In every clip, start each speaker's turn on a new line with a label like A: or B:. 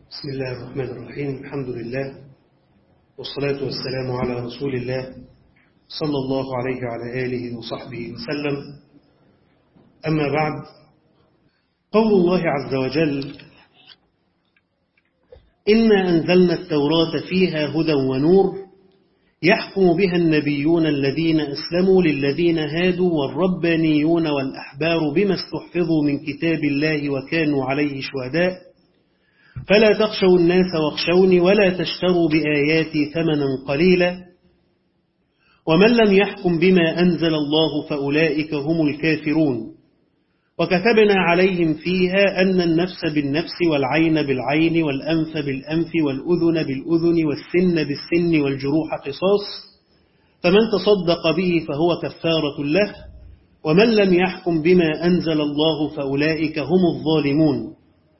A: بسم الله الرحمن الرحيم الحمد لله والصلاة والسلام على رسول الله صلى الله عليه وعلى آله وصحبه وسلم أما بعد قول الله عز وجل إنا أنزلنا التوراة فيها هدى ونور يحكم بها النبيون الذين أسلموا للذين هادوا والربانيون والأحبار بما استحفظوا من كتاب الله وكانوا عليه شهداء فلا تخشوا الناس واخشوني ولا تشتروا بآياتي ثمنا قليلا ومن لم يحكم بما أنزل الله فأولئك هم الكافرون وكتبنا عليهم فيها أن النفس بالنفس والعين بالعين والأنف بالأنف والأذن بالأذن والسن بالسن والجروح قصاص فمن تصدق به فهو كفارة له ومن لم يحكم بما أنزل الله فأولئك هم الظالمون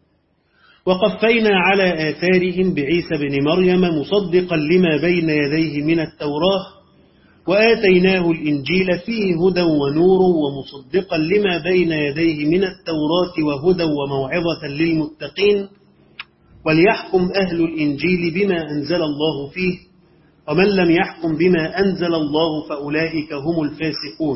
A: وقفينا على آثارهم بعيسى بن مريم مصدقا لما بين يديه من التوراة وآتيناه الإنجيل فيه هدى ونور ومصدقا لما بين يديه من التوراة وهدى وموعظة للمتقين وليحكم أهل الإنجيل بما أنزل الله فيه ومن لم يحكم بما أنزل الله فأولئك هم الفاسقون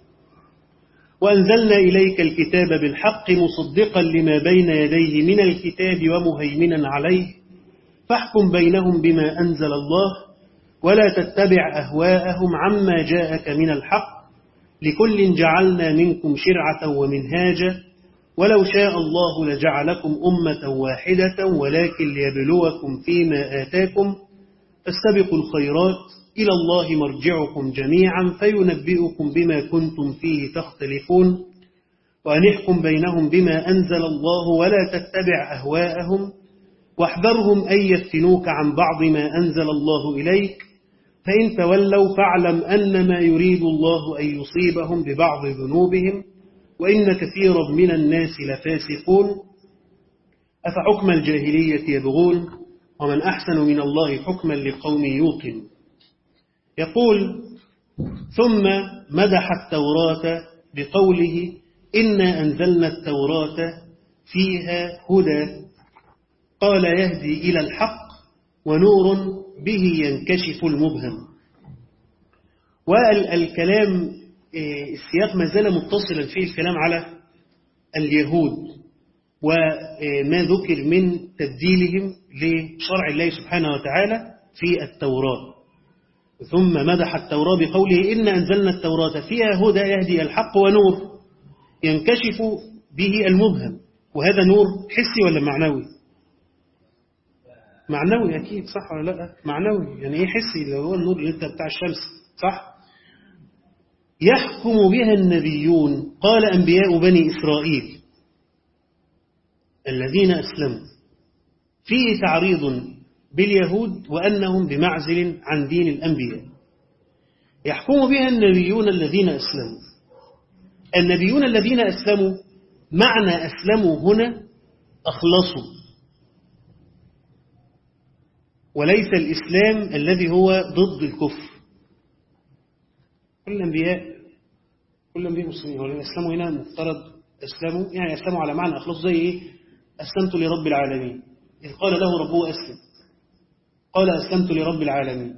A: وأنزلنا إليك الكتاب بالحق مصدقا لما بين يديه من الكتاب ومهيمنا عليه فاحكم بينهم بما أنزل الله ولا تتبع أهواءهم عما جاءك من الحق لكل جعلنا منكم شرعة ومنهاجا ولو شاء الله لجعلكم أمة واحدة ولكن ليبلوكم فيما آتاكم فاستبقوا الخيرات إلى الله مرجعكم جميعا فينبئكم بما كنتم فيه تختلفون وأن احكم بينهم بما أنزل الله ولا تتبع أهواءهم واحذرهم أن يفتنوك عن بعض ما أنزل الله إليك فإن تولوا فاعلم أنما يريد الله أن يصيبهم ببعض ذنوبهم وإن كثيرا من الناس لفاسقون أفحكم الجاهلية يبغون ومن أحسن من الله حكما لقوم يوقن يقول ثم مدح التوراة بقوله إنا أنزلنا التوراة فيها هدى قال يهدي إلى الحق ونور به ينكشف المبهم والكلام السياق ما زال متصلا فيه الكلام على اليهود وما ذكر من تبديلهم لشرع الله سبحانه وتعالى في التوراة ثم مدح التوراة بقوله إن أنزلنا التوراة فيها هدى يهدي الحق ونور ينكشف به المبهم وهذا نور حسي ولا معنوي معنوي أكيد صح ولا لا معنوي يعني إيه حسي اللي هو النور اللي انت بتاع الشمس صح يحكم بها النبيون قال أنبياء بني إسرائيل الذين أسلموا فيه تعريض باليهود وأنهم بمعزل عن دين الأنبياء يحكم بها النبيون الذين أسلموا النبيون الذين أسلموا معنى أسلموا هنا أخلصوا وليس الإسلام الذي هو ضد الكفر كل الأنبياء كل الأنبياء مسلمين ولكن أسلموا هنا مفترض أسلموا يعني أسلموا على معنى أخلص زي إيه أسلمت لرب العالمين إذ قال له ربه أسلم قال أسلمت لرب العالمين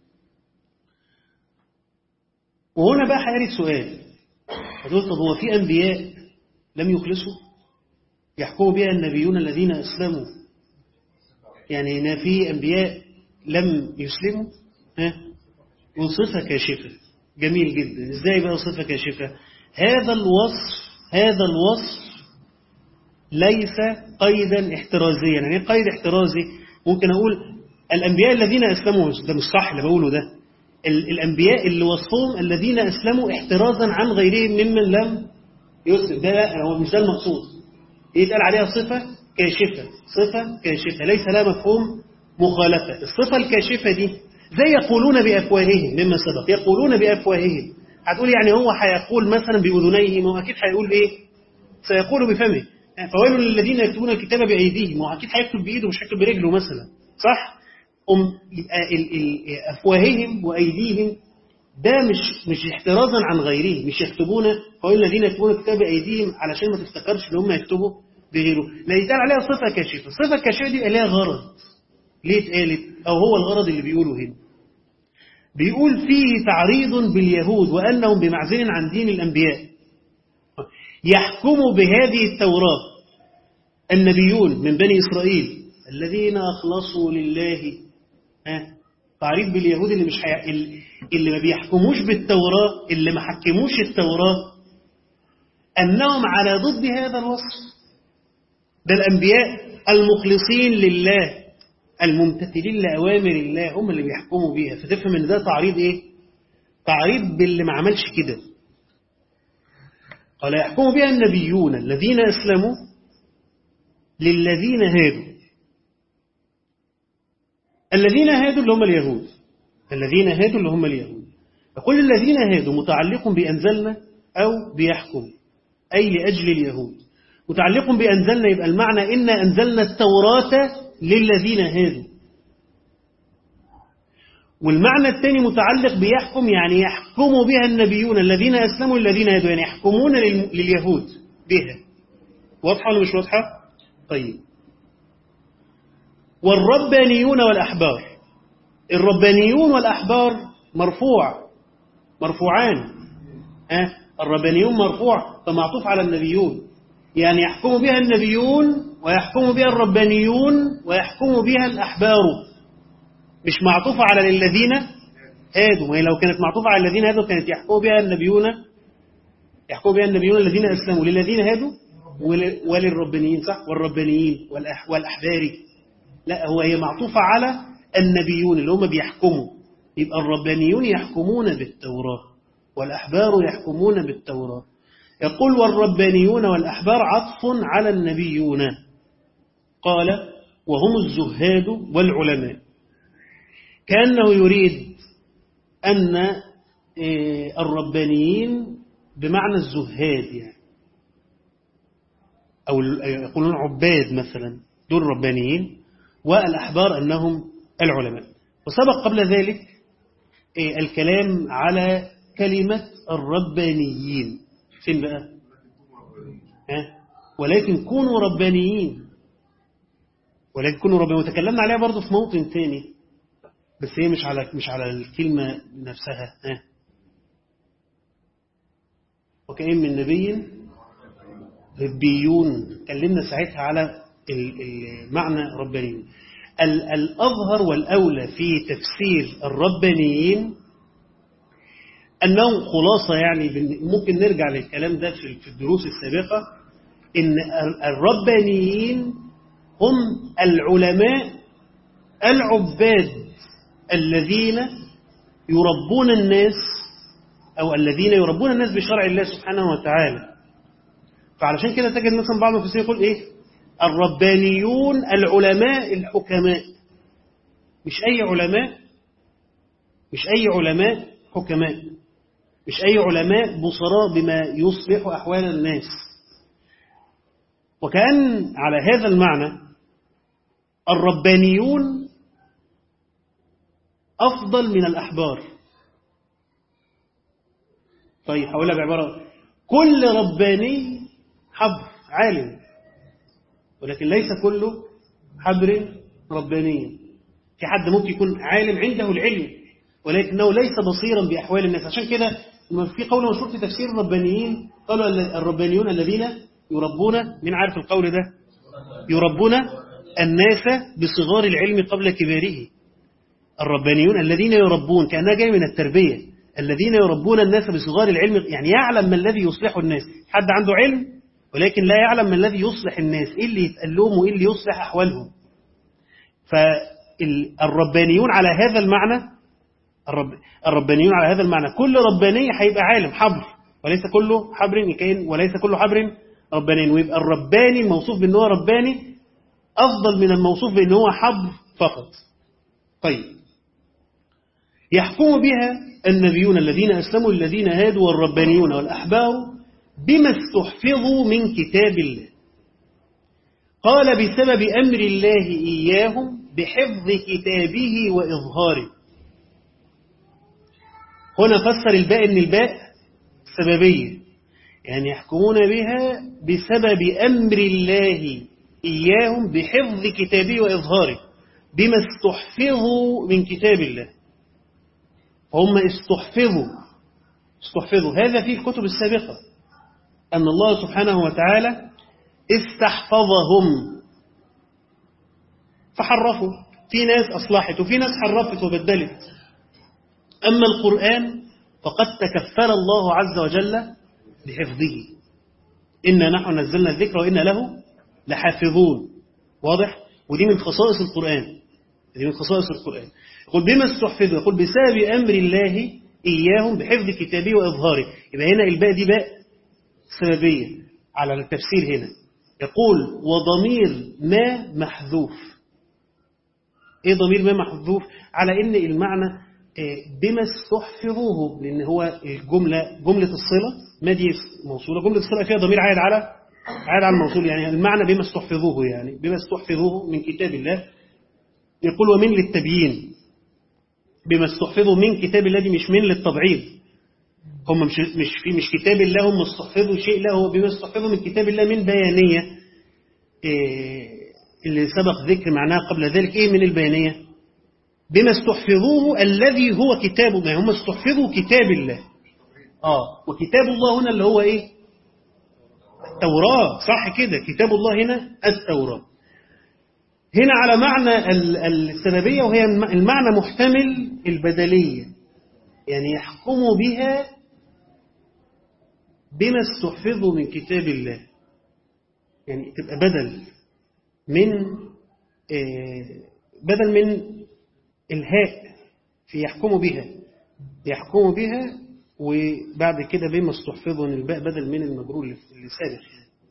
A: وهنا بقى هيرد سؤال هتقول طب هو في أنبياء لم يخلصوا يحكموا بها النبيون الذين أسلموا يعني هنا في أنبياء لم يسلموا ها وصفة كاشفة جميل جدا ازاي بقى صفة كاشفة هذا الوصف هذا الوصف ليس قيدا احترازيا يعني ايه قيد احترازي ممكن اقول الانبياء الذين اسلموا ده مش صح اللي بقوله ده الانبياء اللي وصفهم الذين اسلموا احترازا عن غيرهم ممن لم يسلم ده هو مش ده المقصود يتقال عليها صفة كاشفة صفة كاشفة ليس لها مفهوم مخالفة الصفة الكاشفة دي زي يقولون بأفواههم مما سبق يقولون بأفواههم هتقول يعني هو هيقول مثلا بأذنيه ما هو أكيد هيقول إيه سيقول بفمه فويل للذين يكتبون الكتاب بأيديهم هو أكيد هيكتب بإيده مش هيكتب برجله مثلا صح أم أفواههم وأيديهم ده مش مش احترازا عن غيره مش يكتبون فويل الذين يكتبون الكتاب بأيديهم علشان ما تفتكرش ان هم يكتبوا بغيره لا يتقال عليها صفة كاشفة الصفة الكاشفة دي لها غرض ليه اتقالت أو هو الغرض اللي بيقوله هنا بيقول فيه تعريض باليهود وأنهم بمعزل عن دين الأنبياء يحكم بهذه التوراة النبيون من بني إسرائيل الذين أخلصوا لله ها تعريض باليهود اللي مش حي... اللي ما بيحكموش بالتوراة اللي ما حكموش التوراة أنهم على ضد هذا الوصف ده الأنبياء المخلصين لله الممتثلين لأوامر الله هم اللي بيحكموا بيها فتفهم ان ده تعريض ايه تعريض باللي ما عملش كده قال يحكم بها النبيون الذين أسلموا للذين هادوا الذين هادوا اللي هم اليهود الذين هادوا اللي هم اليهود فكل الذين هادوا متعلق بأنزلنا أو بيحكم أي لأجل اليهود متعلق بأنزلنا يبقى المعنى إن أنزلنا التوراة للذين هادوا والمعنى الثاني متعلق بيحكم يعني يحكم بها النبيون الذين أسلموا الذين هادوا يعني يحكمون لليهود بها واضحة ولا مش واضحة؟ طيب والربانيون والأحبار الربانيون والأحبار مرفوع مرفوعان أه؟ الربانيون مرفوع فمعطوف على النبيون يعني يحكم بها النبيون ويحكم بها الربانيون ويحكم بها الأحبار مش معطوفة على الذين هادوا ما هي لو كانت معطوفة على الذين هادوا كانت يحكم بها النبيون يحكم بها النبيون الذين أسلموا للذين هادوا وللربانيين صح والربانيين والأح والأحبار لا هو هي معطوفة على النبيون اللي هم بيحكموا يبقى الربانيون يحكمون بالتوراة والأحبار يحكمون بالتوراة يقول والربانيون والأحبار عطف على النبيون قال وهم الزهاد والعلماء كأنه يريد أن الربانيين بمعنى الزهاد يعني أو يقولون عباد مثلا دول ربانيين والأحبار أنهم العلماء وسبق قبل ذلك الكلام على كلمة الربانيين فين بقى ها ولكن كونوا ربانيين ولكن كونوا ربانيين وتكلمنا عليها برضو في موطن تاني بس هي مش على مش على الكلمة نفسها ها وكأن من نبي ربيون تكلمنا ساعتها على المعنى ربانيين الأظهر والأولى في تفسير الربانيين أنهم خلاصة يعني ممكن نرجع للكلام ده في الدروس السابقة إن الربانيين هم العلماء العباد الذين يربون الناس أو الذين يربون الناس بشرع الله سبحانه وتعالى فعلشان كده تجد مثلا بعض المفسرين يقول إيه الربانيون العلماء الحكماء مش أي علماء مش أي علماء حكماء مش أي علماء بصراء بما يصلح أحوال الناس وكأن على هذا المعنى الربانيون أفضل من الأحبار طيب هقولها بعبارة كل رباني حبر عالم ولكن ليس كل حبر رباني في حد ممكن يكون عالم عنده العلم ولكنه ليس بصيرا بأحوال الناس عشان كده في قول مشهور في تفسير الربانيين قالوا الربانيون الذين يربون من عارف القول ده يربون الناس بصغار العلم قبل كباره الربانيون الذين يربون كأنها جاي من التربية الذين يربون الناس بصغار العلم يعني يعلم ما الذي يصلح الناس حد عنده علم ولكن لا يعلم ما الذي يصلح الناس إيه اللي يتقال لهم وإيه اللي يصلح أحوالهم فالربانيون على هذا المعنى الرب الربانيون على هذا المعنى كل رباني هيبقى عالم حبر وليس كله حبر كائن وليس كله حبر رباني ويبقى الرباني الموصوف بأنه هو رباني أفضل من الموصوف بأنه هو حبر فقط طيب يحكم بها النبيون الذين أسلموا الذين هادوا والربانيون والأحبار بما استحفظوا من كتاب الله قال بسبب أمر الله إياهم بحفظ كتابه وإظهاره هنا فسر الباء ان الباء سببية يعني يحكمون بها بسبب أمر الله إياهم بحفظ كتابه وإظهاره بما استحفظوا من كتاب الله فهم استحفظوا استحفظوا هذا في الكتب السابقة أن الله سبحانه وتعالى استحفظهم فحرفوا في ناس أصلحت وفي ناس حرفت وبدلت أما القرآن فقد تكفل الله عز وجل بحفظه إنا نحن نزلنا الذكر وإنا له لحافظون واضح ودي من خصائص القرآن دي من خصائص القرآن يقول بما استحفظوا يقول بسبب أمر الله إياهم بحفظ كتابه وإظهاره يبقى هنا الباء دي باء سببية على التفسير هنا يقول وضمير ما محذوف ايه ضمير ما محذوف على ان المعنى بما استحفظوه لان هو الجمله جمله الصله ما دي موصوله جمله الصله فيها ضمير عائد على عائد على الموصول يعني المعنى بما استحفظوه يعني بما استحفظوه من كتاب الله يقول ومن للتبيين بما استحفظوا من كتاب الله دي مش من للتبعيض هم مش مش في مش كتاب الله هم استحفظوا شيء لا هو بما استحفظوا من كتاب الله من بيانيه إيه اللي سبق ذكر معناها قبل ذلك ايه من البيانيه بما استحفظوه الذي هو كتاب ما هم استحفظوا كتاب الله اه وكتاب الله هنا اللي هو ايه التوراة صح كده كتاب الله هنا التوراة هنا على معنى السببية وهي المعنى محتمل البدلية يعني يحكم بها بما استحفظوا من كتاب الله يعني تبقى بدل من بدل من الهاء في يحكموا بها يحكموا بها وبعد كده بما استحفظوا من الباء بدل من المجرور اللي سابق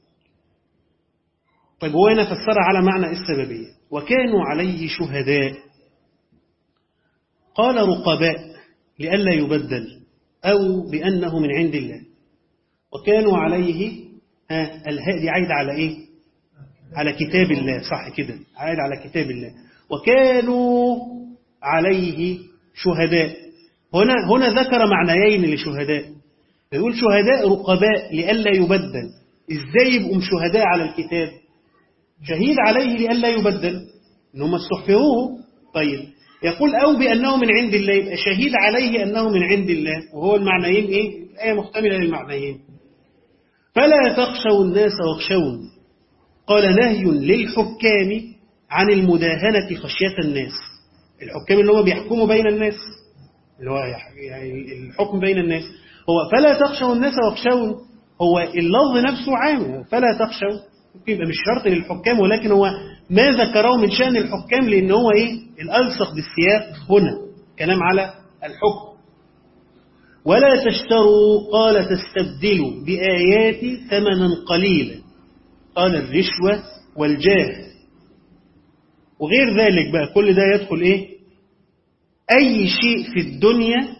A: طيب هو هنا فسرها على معنى السببية وكانوا عليه شهداء قال رقباء لئلا يبدل أو بأنه من عند الله وكانوا عليه ها الهاء دي عايدة على إيه على كتاب الله صح كده عايد على كتاب الله وكانوا عليه شهداء هنا هنا ذكر معنيين لشهداء يقول شهداء رقباء لئلا يبدل ازاي يبقوا شهداء على الكتاب شهيد عليه لئلا يبدل ان هم استحفظوه طيب يقول او بانه من عند الله يبقى شهيد عليه انه من عند الله وهو المعنيين ايه الايه محتمله للمعنيين فلا تخشوا الناس واخشون قال نهي للحكام عن المداهنة خشية الناس الحكام اللي هم بيحكموا بين الناس اللي هو يعني الحكم بين الناس هو فلا تخشوا الناس واخشون هو اللفظ نفسه عام فلا تخشوا ممكن يبقى مش شرط للحكام ولكن هو ما ذكره من شأن الحكام لأن هو إيه الألصق بالسياق هنا كلام على الحكم ولا تشتروا قال تستبدلوا بآياتي ثمنا قليلا قال الرشوة والجاه وغير ذلك بقى كل ده يدخل ايه اي شيء في الدنيا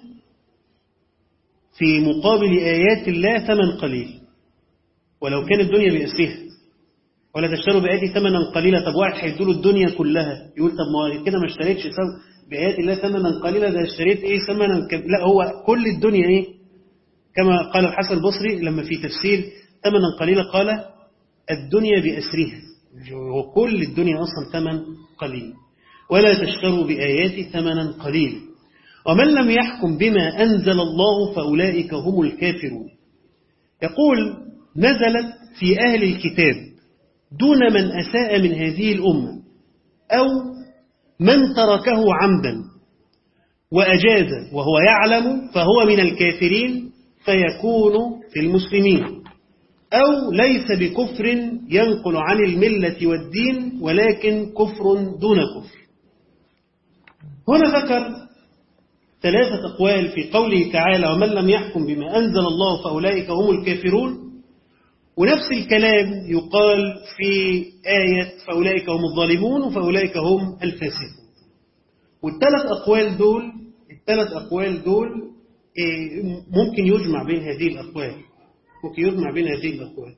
A: في مقابل ايات الله ثمن قليل ولو كانت الدنيا باسرها ولا تشتروا بآياتي ثمنا قليلا طب واحد هيدوا له الدنيا كلها يقول طب ما كده ما اشتريتش بآيات الله ثمنا قليلا ده اشتريت ايه ثمنا كب... لا هو كل الدنيا ايه كما قال الحسن البصري لما في تفسير ثمنا قليلا قال الدنيا بأسرها وكل الدنيا أصلا ثمن قليل ولا تشتروا بآياتي ثمنا قليلا ومن لم يحكم بما أنزل الله فأولئك هم الكافرون يقول نزلت في أهل الكتاب دون من أساء من هذه الأمة أو من تركه عمدا وأجاز وهو يعلم فهو من الكافرين فيكون في المسلمين أو ليس بكفر ينقل عن الملة والدين ولكن كفر دون كفر هنا ذكر ثلاثة أقوال في قوله تعالى ومن لم يحكم بما أنزل الله فأولئك هم الكافرون ونفس الكلام يقال في آية فأولئك هم الظالمون وفأولئك هم الفاسقون والثلاث أقوال دول الثلاث أقوال دول ممكن يجمع بين هذه الأقوال ممكن يجمع بين هذه الأقوال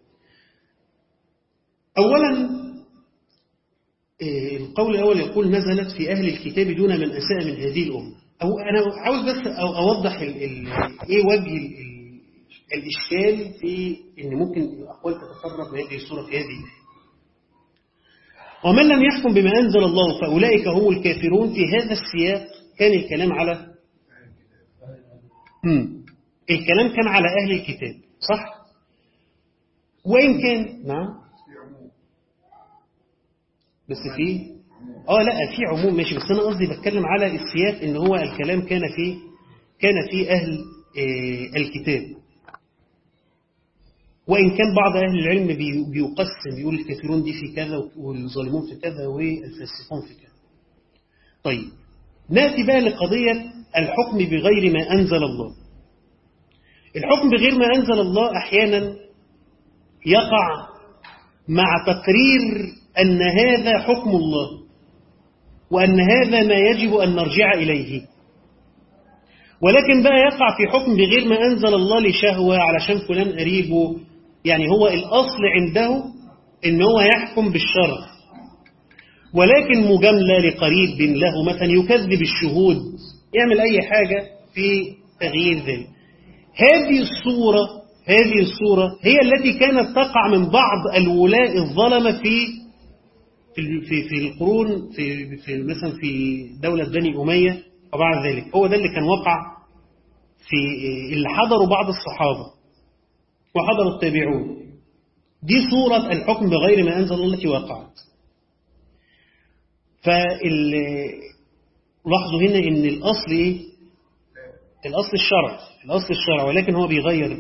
A: أولا القول الأول يقول نزلت في أهل الكتاب دون من أساء من هذه الأمة أو أنا عاوز بس أوضح ال ال إيه وجه الإشكال في أن ممكن الأقوال تتسرب من هذه الصورة في هذه ومن لم يحكم بما أنزل الله فأولئك هم الكافرون في هذا السياق كان الكلام على مم. الكلام كان على أهل الكتاب صح؟ وإن كان نعم بس في اه لا في عموم ماشي بس انا قصدي بتكلم على السياق ان هو الكلام كان في كان في اهل آه الكتاب وان كان بعض اهل العلم بي- بيقسم بيقول الكافرون دي في كذا والظالمون في كذا والفاسقون في كذا طيب ناتي بقى لقضيه الحكم بغير ما انزل الله الحكم بغير ما انزل الله احيانا يقع مع تقرير أن هذا حكم الله وأن هذا ما يجب أن نرجع إليه ولكن بقى يقع في حكم بغير ما أنزل الله لشهوة علشان فلان قريبه يعني هو الأصل عنده إن هو يحكم بالشرع ولكن مجاملة لقريب له مثلا يكذب الشهود يعمل أي حاجة في تغيير ذلك هذه الصورة هذه الصورة هي التي كانت تقع من بعض الولاء الظلمة في في في في القرون في في مثلا في دولة بني أمية وبعد ذلك هو ده اللي كان وقع في اللي حضروا بعض الصحابة وحضروا التابعون دي صورة الحكم بغير ما أنزل الله التي وقعت فال لاحظوا هنا ان الاصل ايه الاصل الشرع الاصل الشرع ولكن هو بيغير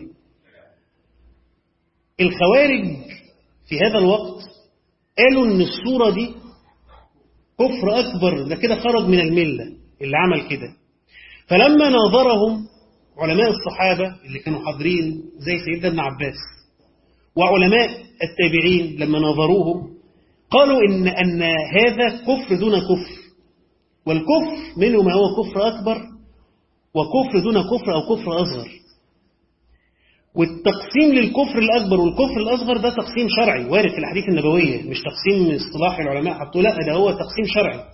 A: الخوارج في هذا الوقت قالوا ان الصورة دي كفر اكبر ده كده خرج من الملة اللي عمل كده فلما ناظرهم علماء الصحابة اللي كانوا حاضرين زي سيدنا ابن عباس وعلماء التابعين لما ناظروهم قالوا إن, أن هذا كفر دون كفر والكفر منه ما هو كفر أكبر وكفر دون كفر أو كفر أصغر والتقسيم للكفر الأكبر والكفر الأصغر ده تقسيم شرعي وارد في الحديث النبوية مش تقسيم اصطلاحي العلماء حطوه لا ده هو تقسيم شرعي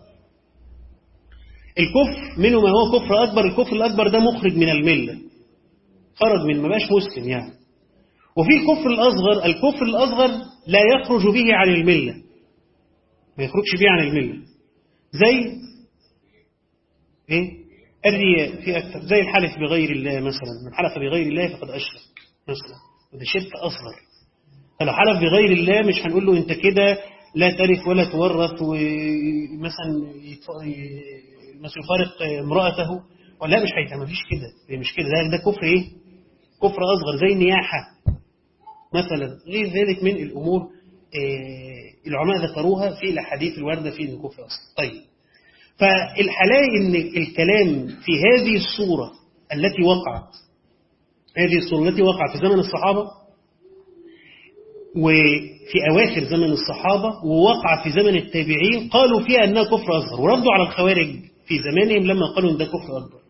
A: الكفر منه ما هو كفر أكبر الكفر الأكبر ده مخرج من الملة خرج من ما بقاش مسلم يعني وفي الكفر الأصغر الكفر الأصغر لا يخرج به عن الملة ما يخرجش به عن الملة زي ايه الرياء في أكثر زي الحلف بغير الله مثلا من حلف بغير الله فقد أشرك مثلا وده شرك أصغر فلو حلف بغير الله مش هنقول له أنت كده لا ترث ولا تورث ومثلا مثلا يفارق امرأته ولا مش هيتم مفيش كده مش كده ده, ده كفر ايه كفر أصغر زي النياحة مثلا غير ذلك من الأمور آه العلماء ذكروها في الأحاديث الواردة في الكفر أصلا طيب فالحلاقي ان الكلام في هذه الصورة التي وقعت هذه الصورة التي وقعت في زمن الصحابة وفي أواخر زمن الصحابة ووقع في زمن التابعين قالوا فيها أنها كفر أصغر وردوا على الخوارج في زمانهم لما قالوا أن ده كفر أكبر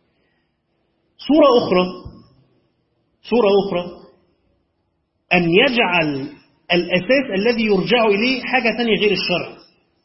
A: صورة أخرى صورة أخرى أن يجعل الأساس الذي يرجع إليه حاجة ثانية غير الشرع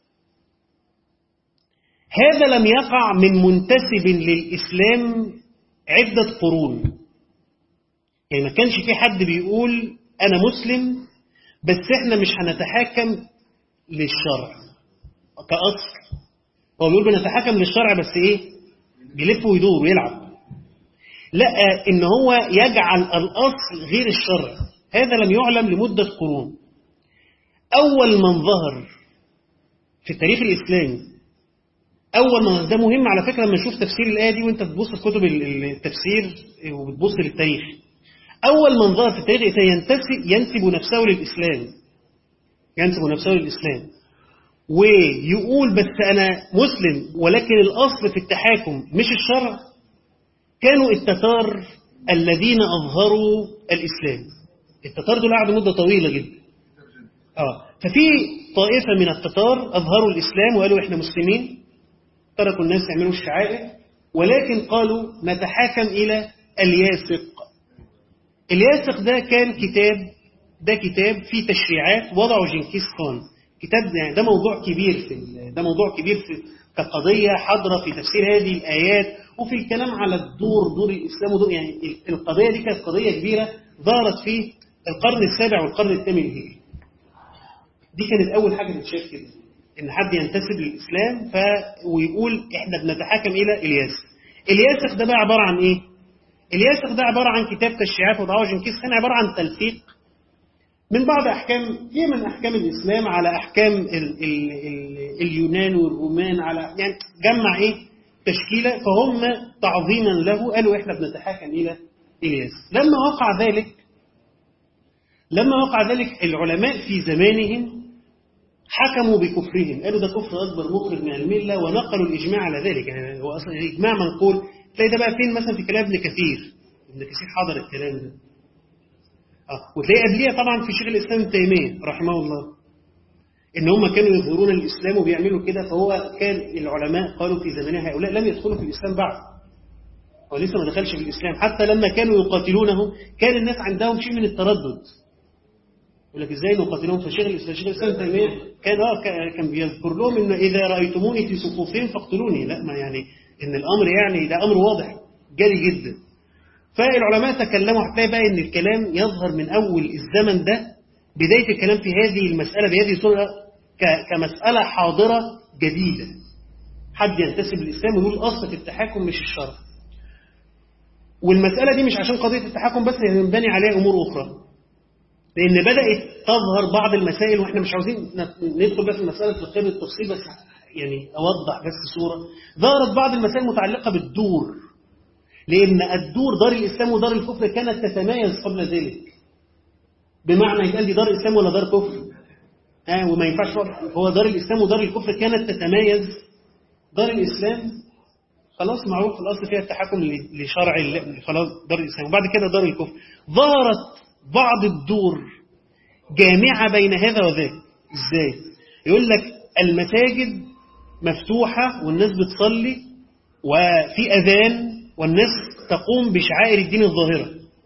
A: هذا لم يقع من منتسب للإسلام عدة قرون يعني ما كانش في حد بيقول أنا مسلم بس إحنا مش هنتحاكم للشرع كأصل هو بيقول بنتحاكم للشرع بس إيه بيلف ويدور ويلعب لا إن هو يجعل الأصل غير الشرع هذا لم يعلم لمدة قرون أول من ظهر في التاريخ الإسلامي أول ما ده مهم على فكرة لما نشوف تفسير الآية دي وأنت بتبص في كتب التفسير وبتبص للتاريخ أول من ظهر في التاريخ ينتسب ينسب نفسه للإسلام ينسب نفسه للإسلام ويقول بس أنا مسلم ولكن الأصل في التحاكم مش الشرع كانوا التتار الذين أظهروا الإسلام التتار دول قعدوا مدة طويلة جدا آه ففي طائفة من التتار أظهروا الإسلام وقالوا إحنا مسلمين تركوا الناس يعملوا الشعائر ولكن قالوا نتحاكم إلى الياسق الياسق ده كان كتاب ده كتاب فيه تشريعات وضعه جنكيز خان كتاب ده موضوع كبير في ده موضوع كبير في كقضية حاضرة في تفسير هذه الآيات وفي الكلام على الدور دور الإسلام ودور يعني القضية دي كانت قضية كبيرة ظهرت في القرن السابع والقرن الثامن الهجري دي كانت أول حاجة تتشاف كده إن حد ينتسب للإسلام ف... ويقول إحنا بنتحاكم إلى الياس الياسخ ده بقى عبارة عن إيه؟ الياسخ ده عبارة عن كتاب تشريعات وضعه جنكيز خان عبارة عن تلفيق من بعض أحكام هي من أحكام الإسلام على أحكام ال ال ال اليونان والرومان على يعني جمع إيه تشكيلة فهم تعظيما له قالوا إحنا بنتحاكم إلى إلياس لما وقع ذلك لما وقع ذلك العلماء في زمانهم حكموا بكفرهم قالوا ده كفر أكبر مخرج من الملة ونقلوا الإجماع على ذلك يعني هو أصلا الإجماع منقول تلاقي ده بقى فين مثلا في كلام ابن كثير ابن كثير حضر الكلام ده آه. وتلاقي قبليه طبعا في شيخ الإسلام ابن تيمية رحمه الله إن هم كانوا يظهرون الإسلام وبيعملوا كده فهو كان العلماء قالوا في زمانها هؤلاء لم يدخلوا في الإسلام بعد هو لسه ما دخلش في الإسلام حتى لما كانوا يقاتلونه كان الناس عندهم شيء من التردد يقول لك ازاي نقاتلهم فشيخ الاسلام شيخ الاسلام تيميه كان اه كان بيذكر لهم ان اذا رايتموني في صفوفهم فاقتلوني لا ما يعني ان الامر يعني ده امر واضح جري جدا فالعلماء تكلموا حتى بقى ان الكلام يظهر من اول الزمن ده بدايه الكلام في هذه المساله بهذه الصوره كمساله حاضره جديده حد ينتسب للاسلام ويقول اصل في التحاكم مش الشرع والمساله دي مش عشان قضيه التحاكم بس هي ينبني عليها امور اخرى لأن بدأت تظهر بعض المسائل وإحنا مش عاوزين ندخل بس في مسألة الفقه بالتفصيل بس يعني أوضح بس صورة ظهرت بعض المسائل المتعلقة بالدور لأن الدور دار الإسلام ودار الكفر كانت تتمايز قبل ذلك بمعنى يتقال دي دار الإسلام ولا دار كفر آه وما ينفعش هو دار الإسلام ودار الكفر كانت تتمايز دار الإسلام خلاص معروف الأصل فيها التحكم لشرع خلاص دار الإسلام وبعد كده دار الكفر ظهرت بعض الدور جامعة بين هذا وذاك ازاي يقول لك المساجد مفتوحة والناس بتصلي وفي أذان والناس تقوم بشعائر الدين الظاهرة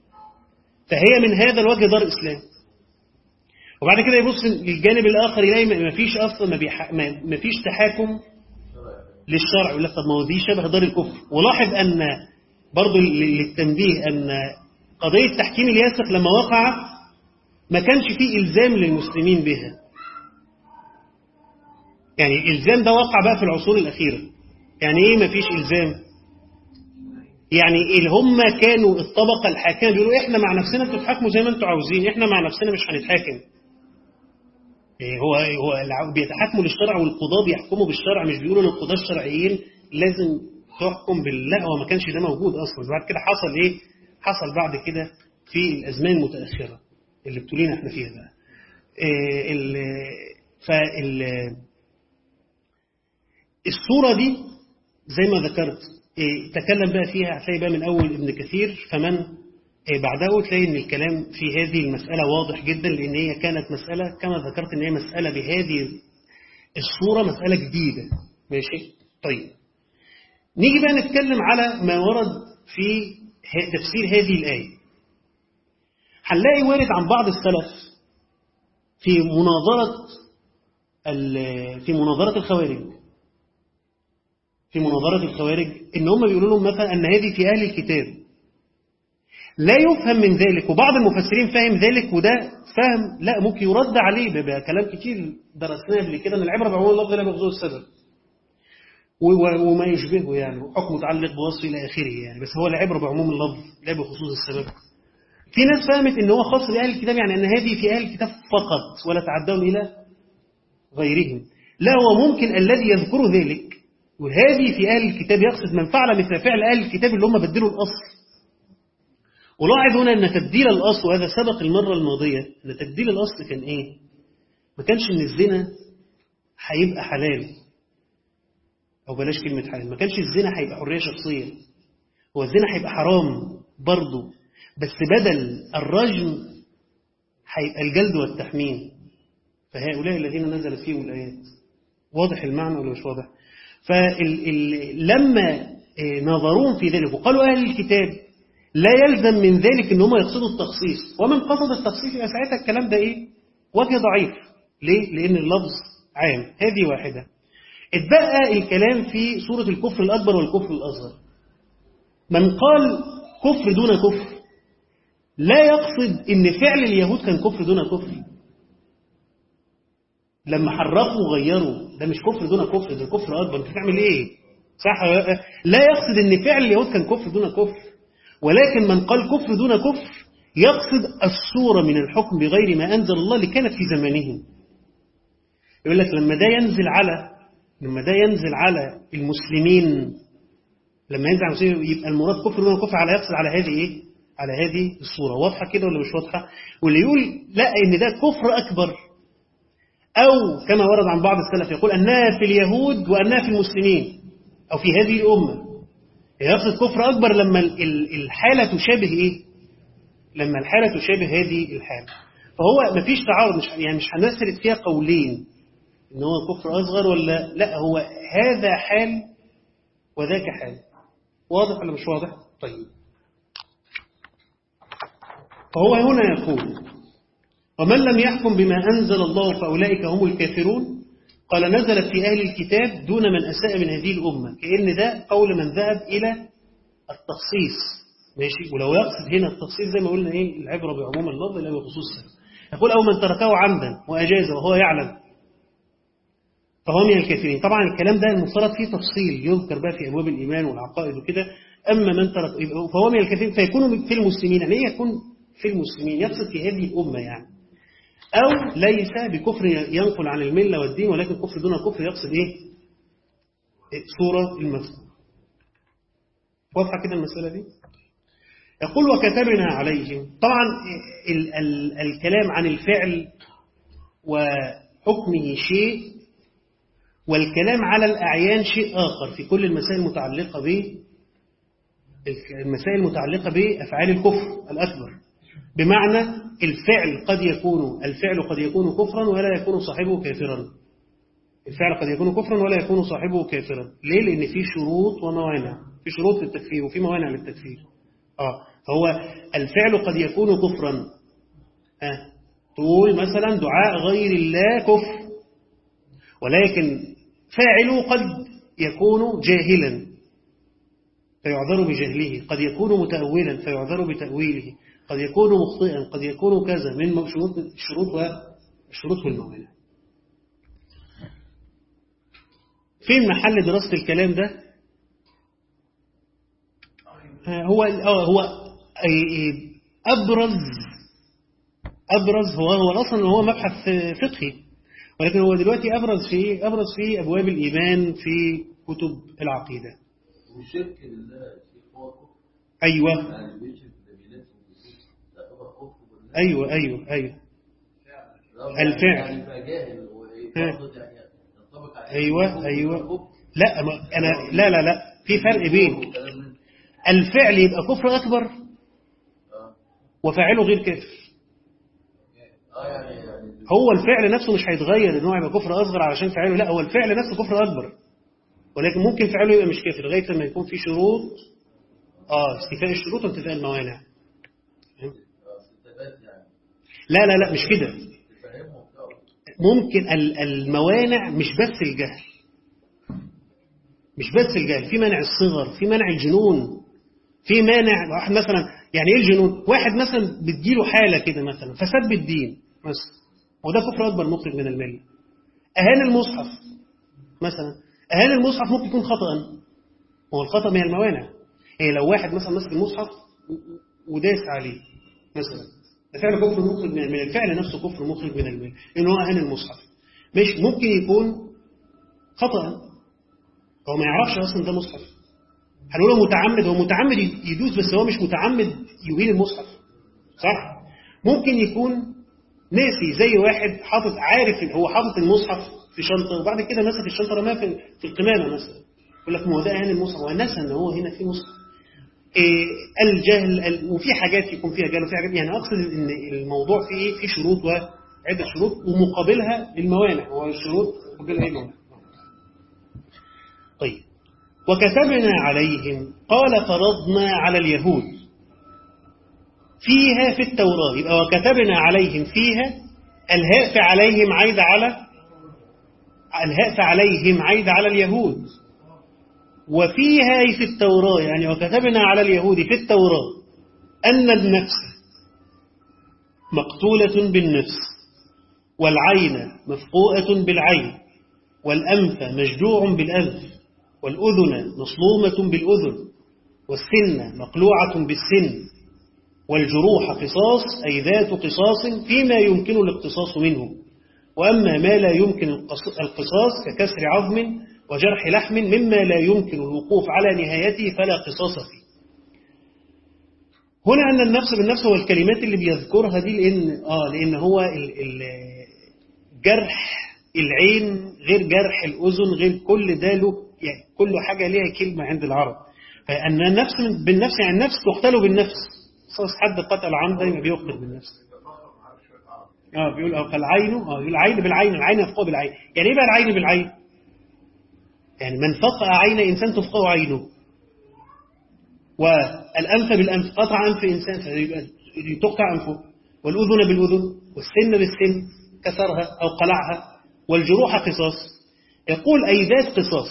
A: فهي من هذا الوجه دار إسلام وبعد كده يبص للجانب الآخر يلاقي ما فيش أصلا ما, بيح... ما فيش تحاكم للشرع يقول لك طب ما هو دي شبه دار الكفر ولاحظ أن برضه للتنبيه أن قضية تحكيم الياسخ لما وقعت ما كانش فيه إلزام للمسلمين بها يعني الإلزام ده وقع بقى في العصور الأخيرة يعني إيه ما فيش إلزام يعني اللي هم كانوا الطبقة الحاكمة بيقولوا إحنا مع نفسنا انتوا تحاكموا زي ما انتوا عاوزين إحنا مع نفسنا مش هنتحاكم يعني هو هو بيتحاكموا للشرع والقضاة بيحكموا بالشرع مش بيقولوا للقضاة الشرعيين لازم تحكم بالله هو ما كانش ده موجود أصلا بعد كده حصل إيه حصل بعد كده في الأزمان المتأخرة اللي ابتلينا احنا فيها بقى فال الصورة دي زي ما ذكرت تكلم بقى فيها هتلاقي بقى من أول ابن كثير فمن بعده تلاقي ان الكلام في هذه المسألة واضح جدا لأن هي كانت مسألة كما ذكرت ان هي مسألة بهذه الصورة مسألة جديدة ماشي طيب نيجي بقى نتكلم على ما ورد في تفسير هذه الآية هنلاقي وارد عن بعض السلف في مناظرة في مناظرة الخوارج في مناظرة الخوارج إن هم بيقولوا لهم مثلا أن هذه في أهل الكتاب لا يفهم من ذلك وبعض المفسرين فاهم ذلك وده فهم لا ممكن يرد عليه بقى كلام كتير درسناه قبل كده ان العبره بعموم اللفظ لا بخصوص السبب وما يشبهه يعني حكم متعلق بوصف إلى آخره يعني بس هو العبرة بعموم اللفظ لا بخصوص السبب في ناس فهمت ان هو خاص بأهل الكتاب يعني أن هذه في أهل الكتاب فقط ولا تعدون إلى غيرهم لا هو ممكن الذي يذكر ذلك وهذه في أهل الكتاب يقصد من فعل مثل فعل أهل الكتاب اللي هم بدلوا الأصل ولاحظ هنا أن تبديل الأصل وهذا سبق المرة الماضية أن تبديل الأصل كان إيه ما كانش أن الزنا هيبقى حلال أو بلاش كلمة حلال ما كانش الزنا هيبقى حرية شخصية هو الزنا هيبقى حرام برضه بس بدل الرجم هيبقى الجلد والتحميم فهؤلاء الذين نزلت فيهم الآيات واضح المعنى ولا مش واضح فلما نظروهم في ذلك وقالوا أهل الكتاب لا يلزم من ذلك ان هم يقصدوا التخصيص ومن قصد التخصيص يبقى ساعتها الكلام ده ايه وجه ضعيف ليه لان اللفظ عام هذه واحده اتبقى الكلام في سورة الكفر الأكبر والكفر الأصغر من قال كفر دون كفر لا يقصد ان فعل اليهود كان كفر دون كفر لما حرفوا وغيروا ده مش كفر دون كفر ده كفر اكبر انت بتعمل ايه صح لا يقصد ان فعل اليهود كان كفر دون كفر ولكن من قال كفر دون كفر يقصد الصورة من الحكم بغير ما أنزل الله اللي كانت في زمانهم يقول لك لما ده ينزل على لما ده ينزل على المسلمين لما ينزل على المسلمين يبقى المراد كفر دون كفر على يقصد على هذه ايه على هذه الصورة واضحة كده ولا مش واضحة واللي يقول لا ان ده كفر أكبر أو كما ورد عن بعض السلف يقول أنها في اليهود وأنها في المسلمين أو في هذه الأمة يقصد كفر أكبر لما الحالة تشابه إيه لما الحالة تشابه هذه الحالة فهو مفيش تعارض مش يعني مش هنسرد فيها قولين ان هو كفر أصغر ولا لا هو هذا حال وذاك حال واضح ولا مش واضح طيب فهو هنا يقول ومن لم يحكم بما أنزل الله فأولئك هم الكافرون قال نزلت في أهل الكتاب دون من أساء من هذه الأمة كأن ده قول من ذهب إلى التخصيص ماشي ولو يقصد هنا التخصيص زي ما قلنا إيه العبرة بعموم اللفظ لا بخصوص يقول أو من تركه عمدا وأجاز وهو يعلم فهو من الكافرين طبعا الكلام ده المفترض فيه تفصيل يذكر بقى في أبواب الإيمان والعقائد وكده أما من ترك فهو من الكافرين فيكون في المسلمين يعني يكون في المسلمين يقصد في هذه الأمة يعني أو ليس بكفر ينقل عن الملة والدين ولكن كفر دون كفر يقصد إيه صورة المفهوم واضحة كده المسألة دي يقول وكتبنا عليهم طبعا ال ال الكلام عن الفعل وحكمه شيء والكلام على الأعيان شيء آخر في كل المسائل المتعلقة به المسائل المتعلقة بأفعال الكفر الأكبر بمعنى الفعل قد يكون الفعل قد يكون كفرا ولا يكون صاحبه كافرا الفعل قد يكون كفرا ولا يكون صاحبه كافرا ليه لأن في شروط وموانع في شروط للتكفير وفي موانع للتكفير آه فهو الفعل قد يكون كفرا آه تقول مثلا دعاء غير الله كفر ولكن فاعله قد يكون جاهلا فيعذر بجهله قد يكون متأولا فيعذر بتأويله قد يكون مخطئا قد يكون كذا من شروط الشروط والشروط والموانع فين محل دراسة الكلام ده هو هو أبرز أبرز هو هو أصلا هو مبحث فقهي ولكن هو دلوقتي أبرز في أبرز في أبواب الإيمان في كتب العقيدة
B: وشرك بالله هو كفر
A: أيوة
B: يعني بيشرك بنبيلته ده هو كفر بالله
A: أيوة أيوة أيوة
B: يعني
A: الفعل.
B: يعني يبقى جاهل ويقصد يعني ينطبق عليه
A: أيوة
B: الكفر
A: أيوة
B: والكفر.
A: لا ما أنا لا لا لا في فرق بين
B: والكلام ده.
A: الفعل يبقى كفر أكبر
B: اه
A: وفاعله غير كافر
B: اه يعني يعني
A: هو الفعل نفسه مش هيتغير ان هو يبقى كفر اصغر علشان فعله لا هو الفعل نفسه كفر اكبر ولكن ممكن فعله يبقى مش كافر لغايه لما يكون في شروط اه استيفاء الشروط وانتفاء الموانع
B: اه ستبات يعني
A: لا لا لا مش كده
B: تفهمه وبتاع.
A: ممكن ال- الموانع مش بس الجهل مش بس الجهل في منع الصغر في منع الجنون في مانع واحد مثلا يعني ايه الجنون واحد مثلا بتجيله حالة كده مثلا فسب الدين مثلا وده كفر أكبر مخرج من الملة أهان المصحف مثلا أهان المصحف ممكن يكون خطأ هو الخطأ من الموانع يعني لو واحد مثلا مسك المصحف و- وداس عليه مثلا ده فعل كفر مخرج من الملة الفعل نفسه كفر مخرج من الملة إن هو أهان المصحف مش ممكن يكون خطأ هو ما يعرفش أصلا ده مصحف هنقول هو متعمد هو متعمد يدوس بس هو مش متعمد يهين المصحف صح ممكن يكون ناسي زي واحد حاطط عارف إن هو حاطط المصحف في شنطه وبعد كده مسك الشنطه رماها في في القمامه مثلا يقول لك ما هو ده يعني المصحف هو نسى ان هو هنا في مصحف إيه الجهل ال- وفي حاجات يكون فيها جهل وفي حاجات يعني اقصد ان الموضوع فيه ايه في شروط وعده شروط ومقابلها الموانع هو الشروط مقابلها ايه الموانع طيب وكتبنا عليهم قال فرضنا على اليهود فيها في التوراة يبقى وكتبنا عليهم فيها الهاء في عليهم عايدة على الهاء عليهم عايد على اليهود وفيها أي في التوراة يعني وكتبنا على اليهود في التوراة أن النفس مقتولة بالنفس والعين مفقوءة بالعين والأنف مجدوع بالأنف والأذن مصلومة بالأذن والسن مقلوعة بالسن والجروح قصاص أي ذات قصاص فيما يمكن الاقتصاص منه وأما ما لا يمكن القصاص ككسر عظم وجرح لحم مما لا يمكن الوقوف على نهايته فلا قصاص فيه هنا أن النفس بالنفس هو الكلمات اللي بيذكرها دي لأن, آه لأن هو ال ال جرح العين غير جرح الأذن غير كل ده له يعني كل حاجة ليها كلمة عند العرب فأن النفس بالنفس يعني النفس تقتل بالنفس صوص حد قتل عمدا يبقى بيقتل بالنفس اه بيقول اه فالعين اه يقول العين بالعين العين يفقه بالعين يعني ايه بقى العين بالعين يعني من فقع عين انسان تفقه عينه والانف بالانف قطع انف انسان فيبقى تقطع انفه والاذن بالاذن والسن بالسن كسرها او قلعها والجروح قصاص يقول اي ذات قصاص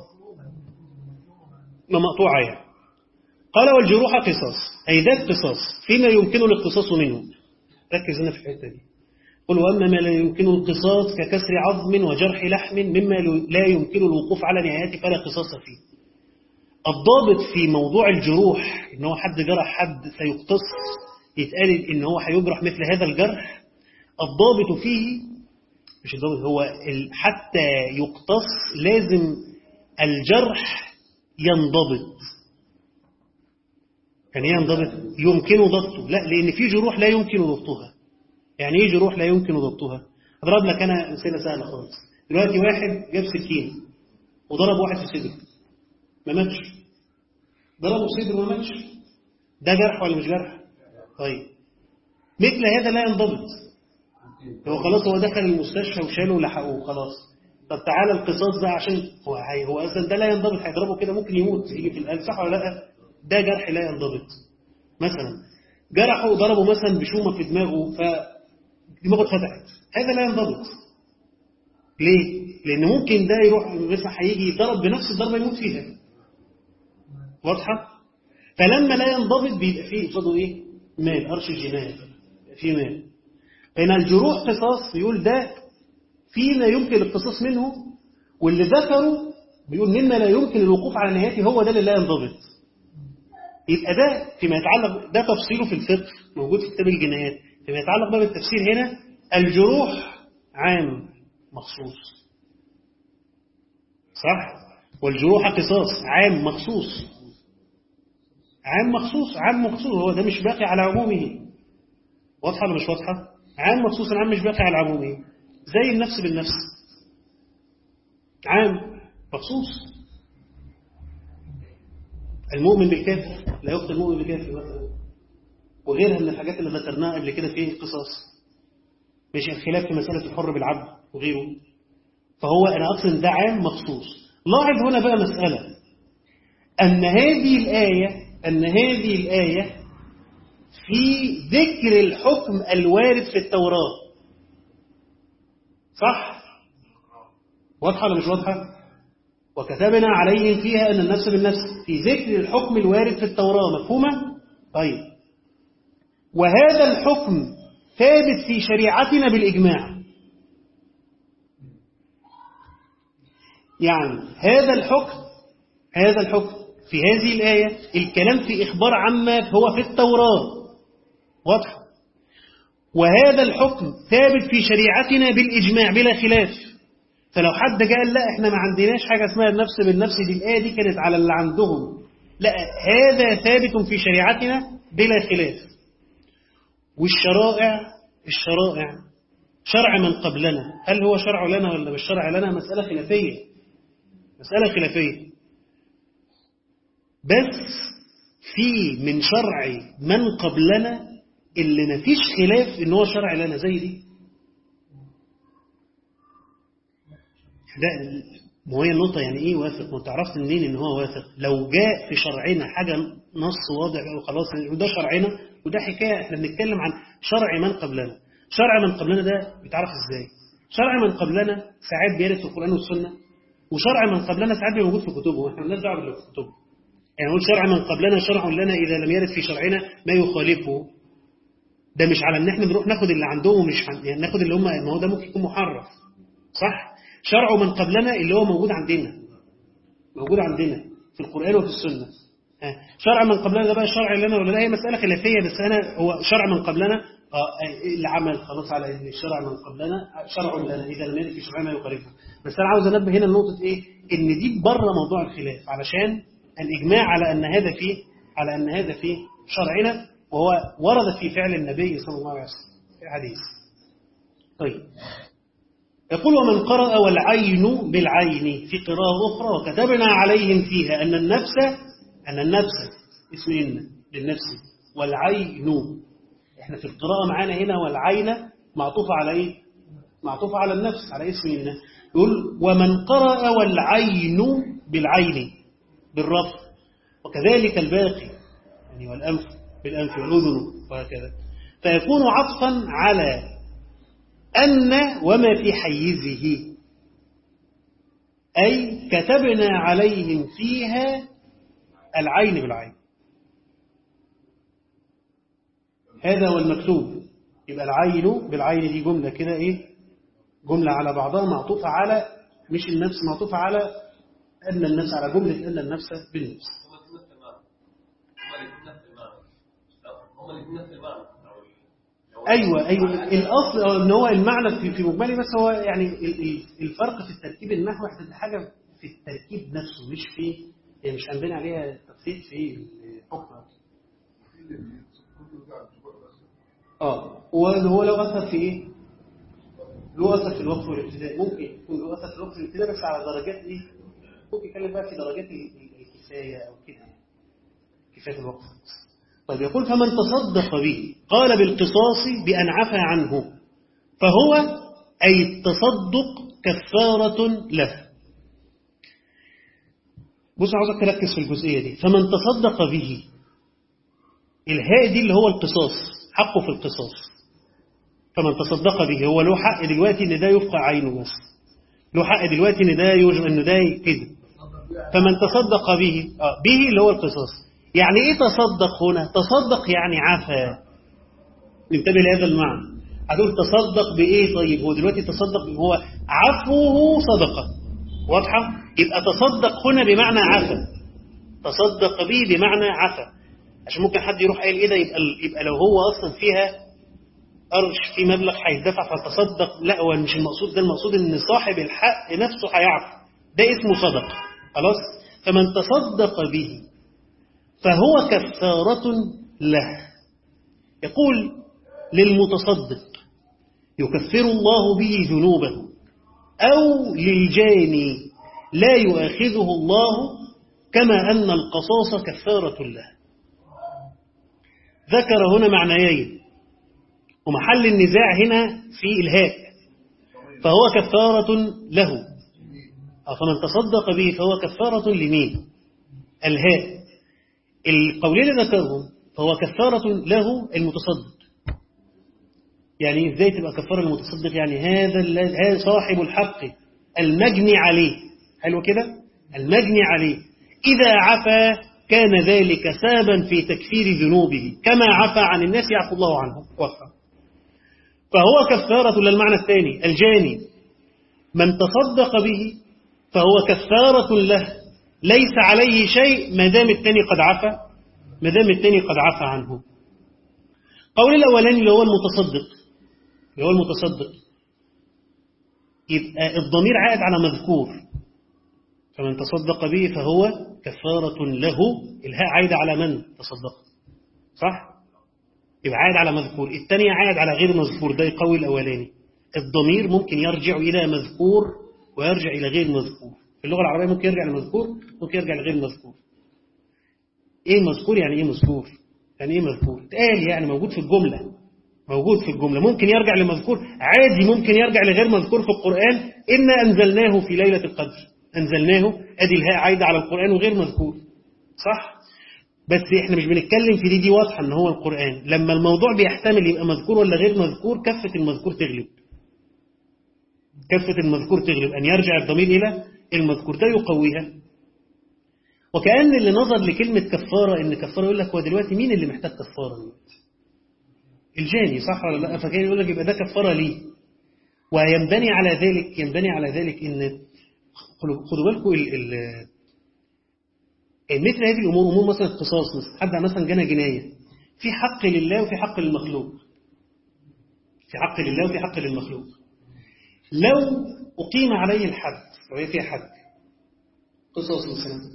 A: ما مقطوعه يعني قال والجروح قصاص أي ذات قصاص فيما يمكن الاقتصاص منه ركز هنا في الحتة دي قل وأما ما لا يمكن القصاص ككسر عظم وجرح لحم مما لا يمكن الوقوف على نهايته فلا قصاص فيه الضابط في موضوع الجروح إن هو حد جرح حد سيقتص يتقال إن هو هيجرح مثل هذا الجرح الضابط فيه مش الضابط هو حتى يقتص لازم الجرح ينضبط يعني ايه ينضبط يمكن ضبطه لا لان في جروح لا يمكن ضبطها يعني ايه جروح لا يمكن ضبطها اضرب لك انا امثله سهله خالص دلوقتي واحد جاب سكين وضرب واحد في صدره ما ماتش ضربه في صدره ما ماتش ده جرح ولا مش جرح طيب مثل هذا لا ينضبط هو خلاص هو دخل المستشفى وشاله ولحقوه وخلاص طب تعالى القصاص بقى عشان هو هو اصلا ده لا ينضبط هيضربه كده ممكن يموت يجي في القلب صح ولا لا ده جرح لا ينضبط مثلا جرحه ضربه مثلا بشومة في دماغه فدماغه اتفتحت هذا لا ينضبط ليه؟ لأن ممكن ده يروح مثلا هيجي يضرب بنفس الضربة يموت فيها واضحة؟ فلما لا ينضبط بيبقى فيه قصاده ايه؟ مال قرش الجناية فيه مال فإن الجروح قصاص يقول ده فيما يمكن الاقتصاص منه واللي ذكره بيقول مما لا يمكن الوقوف على نهايته هو ده اللي لا ينضبط يبقى ده فيما يتعلق ده تفصيله في الفقه موجود في كتاب الجنايات فيما يتعلق بقى بالتفسير هنا الجروح عام مخصوص صح والجروح قصاص عام مخصوص عام مخصوص عام مخصوص هو ده مش باقي على عمومه واضحه ولا مش واضحه عام مخصوص العام مش باقي على عمومه زي النفس بالنفس عام مخصوص المؤمن بالكافر لا يقتل المؤمن بالكافر مثلا وغيرها من الحاجات اللي ذكرناها قبل كده في قصص مش الخلاف في مسألة الحر بالعبد وغيره فهو أنا أقصد ده عام مخصوص لاحظ هنا بقى مسألة أن هذه الآية أن هذه الآية في ذكر الحكم الوارد في التوراة صح؟ واضحة ولا مش واضحة؟ وكتبنا عليهم فيها أن النفس بالنفس في ذكر الحكم الوارد في التوراة مفهومة؟ طيب وهذا الحكم ثابت في شريعتنا بالإجماع يعني هذا الحكم هذا الحكم في هذه الآية الكلام في إخبار عما هو في التوراة واضح وهذا الحكم ثابت في شريعتنا بالإجماع بلا خلاف فلو حد قال لا احنا ما عندناش حاجة اسمها النفس بالنفس دي الآية دي كانت على اللي عندهم لا هذا ثابت في شريعتنا بلا خلاف والشرائع الشرائع شرع من قبلنا هل هو شرع لنا ولا مش شرع لنا مسألة خلافية مسألة خلافية بس في من شرع من قبلنا اللي مفيش خلاف ان هو شرع لنا زي دي ده ما هي النقطة يعني ايه وافق ما تعرفت منين ان هو وافق لو جاء في شرعنا حاجة نص واضح وخلاص وده شرعنا وده حكاية احنا بنتكلم عن شرع من قبلنا شرع من قبلنا ده بيتعرف ازاي شرع من قبلنا ساعات بيرد في القرآن والسنة وشرع من قبلنا ساعات بيبقى موجود في كتبه واحنا مالناش دعوه باللي في كتبه يعني نقول شرع من قبلنا شرع لنا إذا لم يرد في شرعنا ما يخالفه ده مش على ان احنا نروح ناخد اللي عندهم ومش هن- يعني ناخد اللي هم ما هو ده ممكن يكون محرف صح شرع من قبلنا اللي هو موجود عندنا موجود عندنا في القرآن وفي السنة ها. شرع من قبلنا ده بقى الشرع لنا ولا لا هي مسألة خلافية بس أنا هو شرع من قبلنا آه، العمل خلاص على ان الشرع من قبلنا شرع لنا إذا لم يرد في شرعنا يخالفه بس أنا عاوز أنبه هنا لنقطة إيه إن دي بره موضوع الخلاف علشان الإجماع على أن هذا فيه على أن هذا فيه شرعنا وهو ورد في فعل النبي صلى الله عليه وسلم في الحديث طيب يقول ومن قرأ والعين بالعين في قراءة أخرى وكتبنا عليهم فيها أن النفس أن النفس اسم إن للنفس والعين إحنا في القراءة معانا هنا والعين معطوفة على إيه؟ معطوفة على النفس على اسم إن يقول ومن قرأ والعين بالعين بالرفع وكذلك الباقي يعني والأنف بالأنف والأذن وهكذا فيكون عطفا على أن وما في حيزه أي كتبنا عليهم فيها العين بالعين هذا هو المكتوب يبقى العين بالعين دي جملة كده إيه جملة على بعضها معطوفة على مش النفس معطوفة على أن النفس على جملة أن النفس بالنفس
B: هما الاثنين نفس المعنى هما الاثنين نفس المعنى
A: ايوه ايوه الاصل هو ان هو المعنى في في مجملي بس هو يعني ال- ال- الفرق في التركيب النحوي هتبقى حاجه في التركيب نفسه مش في يعني مش هنبني عليها تفصيل في الحكم اه وهو لو اثر في ايه؟ له اثر في الوقف والابتداء ممكن يكون له اثر في الوقف والابتداء بس على درجات ايه؟ ممكن يتكلم بقى في درجات ال- ال- الكفايه او كده يعني. كفايه الوقف طيب يقول فمن تصدق به قال بالقصاص بأن عفى عنه فهو أي التصدق كفارة له بص عاوزك تركز في الجزئية دي فمن تصدق به الهاء دي اللي هو القصاص حقه في القصاص فمن تصدق به هو له حق دلوقتي ان ده يفقع عينه بس له حق دلوقتي ان ده يجب ان ده كده فمن تصدق به آه به اللي هو القصاص يعني ايه تصدق هنا تصدق يعني عفا انتبه لهذا المعنى هتقول تصدق بايه طيب هو دلوقتي تصدق هو عفوه صدقه واضحه يبقى تصدق هنا بمعنى عفا تصدق به بمعنى عفا عشان ممكن حد يروح قايل ايه ده يبقى يبقى لو هو اصلا فيها قرش في مبلغ هيدفع فتصدق لا هو مش المقصود ده المقصود ان صاحب الحق نفسه هيعفو ده اسمه صدقه خلاص فمن تصدق به فهو كفارة له يقول للمتصدق يكفر الله به ذنوبه أو للجاني لا يؤاخذه الله كما أن القصاص كفارة له ذكر هنا معنيين ومحل النزاع هنا في الهاء فهو كفارة له فمن تصدق به فهو كفارة لمين الهاء القولين ذكرهم فهو كفارة له المتصدق يعني ازاي تبقى كفارة المتصدق يعني هذا هذا صاحب الحق المجني عليه حلو كده المجني عليه إذا عفا كان ذلك سابا في تكفير ذنوبه كما عفا عن الناس يعفو الله عنهم وفا فهو كفارة للمعنى الثاني الجاني من تصدق به فهو كفارة له ليس عليه شيء ما دام الثاني قد عفا ما دام الثاني قد عفا عنه قول الأولاني اللي هو المتصدق اللي هو المتصدق يبقى الضمير عائد على مذكور فمن تصدق به فهو كفارة له الهاء عائد على من تصدق صح؟ يبقى عائد على مذكور الثانية عائد على غير مذكور ده القول الأولاني الضمير ممكن يرجع إلى مذكور ويرجع إلى غير مذكور في اللغة العربية ممكن يرجع لمذكور ممكن يرجع لغير مذكور ايه مذكور يعني ايه مذكور يعني ايه مذكور اتقال يعني موجود في الجملة موجود في الجملة ممكن يرجع لمذكور عادي ممكن يرجع لغير مذكور في القرآن إنا أنزلناه في ليلة القدر أنزلناه أدي الهاء عايدة على القرآن وغير مذكور صح بس احنا مش بنتكلم في دي دي واضحة ان هو القرآن لما الموضوع بيحتمل يبقى مذكور ولا غير مذكور كفة المذكور تغلب كفة المذكور تغلب أن يرجع الضمير إلى المذكور ده يقويها وكأن اللي نظر لكلمة كفارة إن كفارة يقول لك هو دلوقتي مين اللي محتاج كفارة دلوقتي الجاني صح ولا لا فكان يقول لك يبقى ده كفارة ليه وينبني على ذلك ينبني على ذلك إن خدوا بالكم ال ال مثل هذه الأمور أمور مثلا القصاص مثلا حد مثلا جنى جناية في حق لله وفي حق للمخلوق في حق لله وفي حق للمخلوق لو أقيم عليه الحد لو هي فيها حد قصاص مثلا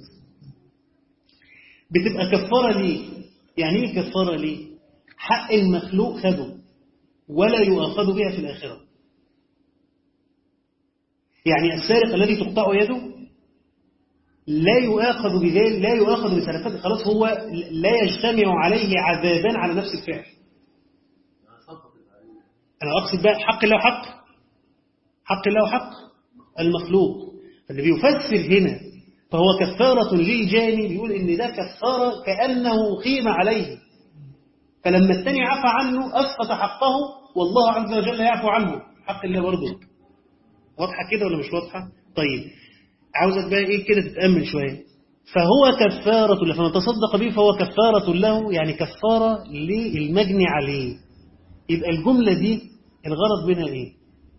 A: بتبقى كفارة ليه يعني ايه كفارة ليه حق المخلوق خده ولا يؤاخذ بها في الآخرة يعني السارق الذي تقطع يده لا يؤاخذ بذلك لا يؤاخذ بسلفات خلاص هو لا يجتمع عليه عذابان على نفس الفعل أنا أقصد بقى حق الله وحق حق الله وحق المخلوق فاللي بيفسر هنا فهو كفارة للجاني بيقول إن ده كفارة كأنه قيم عليه فلما الثاني عفى عنه أسقط حقه والله عز وجل يعفو عنه حق الله برضه واضحة كده ولا مش واضحة طيب عاوزك بقى إيه كده تتأمل شوية فهو كفارة له فمن تصدق به فهو كفارة له يعني كفارة للمجني عليه يبقى الجملة دي الغرض منها إيه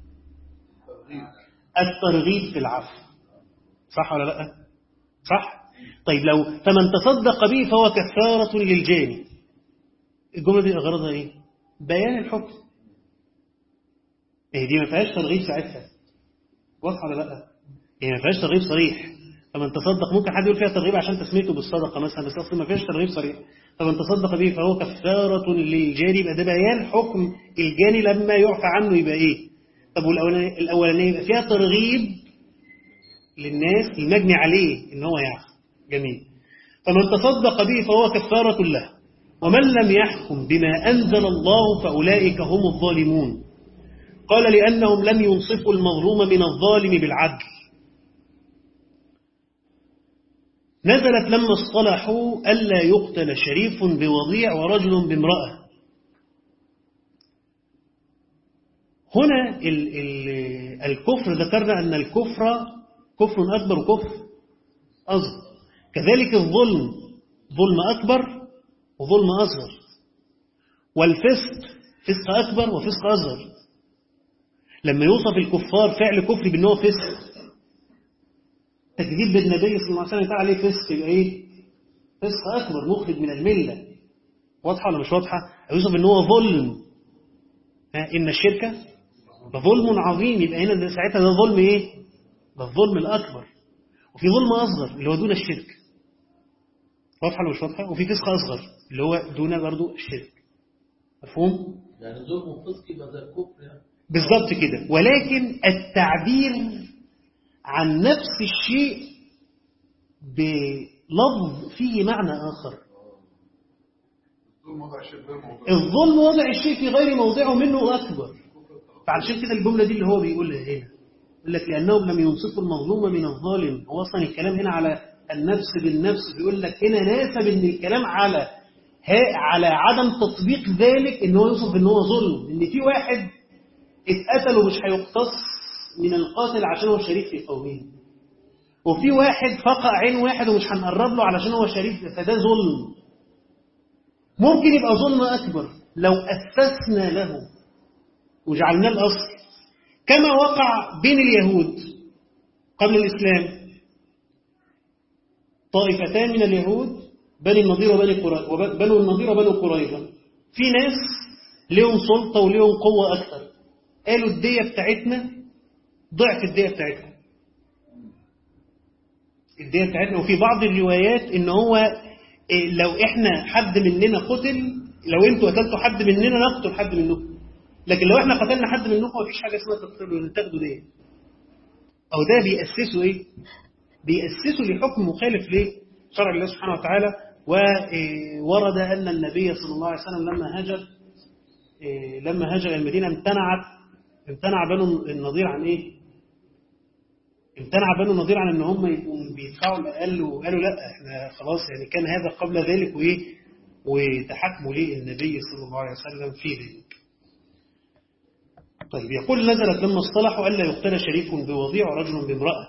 A: الترغيب في العفو صح ولا لا صح طيب لو فمن تصدق به فهو كفارة للجاني الجملة دي غرضها ايه بيان الحكم ايه دي ما فيهاش ترغيب ساعتها واضحة ولا لا هي ما فيهاش ترغيب صريح فمن تصدق ممكن حد يقول فيها ترغيب عشان تسميته بالصدقة مثلا بس اصلا ما فيهاش ترغيب صريح فمن تصدق به فهو كفارة للجاني يبقى ده بيان حكم الجاني لما يعفى عنه يبقى ايه طب والأولانية الأولانية يبقى فيها ترغيب للناس المجني عليه ان هو يعفو جميل فمن تصدق به فهو كفارة له ومن لم يحكم بما أنزل الله فأولئك هم الظالمون قال لأنهم لم ينصفوا المظلوم من الظالم بالعدل نزلت لما اصطلحوا ألا يقتل شريف بوضيع ورجل بامرأة هنا ال ال الكفر ذكرنا أن الكفر كفر أكبر وكفر أصغر كذلك الظلم ظلم أكبر وظلم أصغر والفسق فسق أكبر وفسق أصغر لما يوصف الكفار فعل كفر بأنه فسق تكذيب بالنبي صلى الله عليه وسلم يتعالى عليه فسق يبقى إيه فسق أكبر مخرج من الملة واضحة ولا مش واضحة يوصف أنه ظلم إن الشركة ظلم عظيم يبقى هنا ساعتها ده ظلم إيه ده الظلم الأكبر وفي ظلم أصغر اللي هو دون الشرك واضحة ولا مش واضحة وفي فسق أصغر اللي هو دون برضو الشرك مفهوم؟
B: يعني ظلم وفسق يبقى زي الكفر يعني
A: بالظبط كده ولكن التعبير عن نفس الشيء بلفظ فيه معنى آخر الظلم وضع الشيء في غير موضعه منه أكبر فعلشان كده الجملة دي اللي هو بيقولها هنا يقول لك لأنهم لم ينصفوا المظلوم من الظالم هو أصلا الكلام هنا على النفس بالنفس بيقول لك هنا ناسب ان الكلام على على عدم تطبيق ذلك ان هو يوصف ان هو ظلم ان في واحد اتقتل ومش هيقتص من القاتل عشان هو شريك في قومه وفي واحد فقع عين واحد ومش هنقرب له علشان هو شريك فده ظلم ممكن يبقى ظلم اكبر لو اسسنا له وجعلناه الاصل كما وقع بين اليهود قبل الاسلام طائفتان من اليهود بني النضير وبني قريظة بنو النضير وبنو قريظة في ناس لهم سلطة ولهم قوة أكثر قالوا الدية بتاعتنا ضعف الدية بتاعتنا الدية بتاعتنا وفي بعض الروايات ان هو لو احنا حد مننا قتل لو انتوا قتلتوا حد مننا نقتل حد منكم لكن لو احنا قتلنا حد منكم مفيش حاجة اسمها تقتلوا تاخدوا دية او ده بيأسسوا ايه بيأسسوا لحكم مخالف لشرع الله سبحانه وتعالى وورد أن النبي صلى الله عليه وسلم لما هاجر لما هاجر المدينة امتنعت امتنع بنو النضير عن ايه امتنع بنو النضير عن ان هم يبقوا بيدفعوا الاقل وقالوا لا احنا خلاص يعني كان هذا قبل ذلك وايه وتحكموا ليه النبي صلى الله عليه وسلم في ذلك طيب يقول نزلت لما اصطلحوا ألا يقتل شريك بوضيع ورجل بامرأة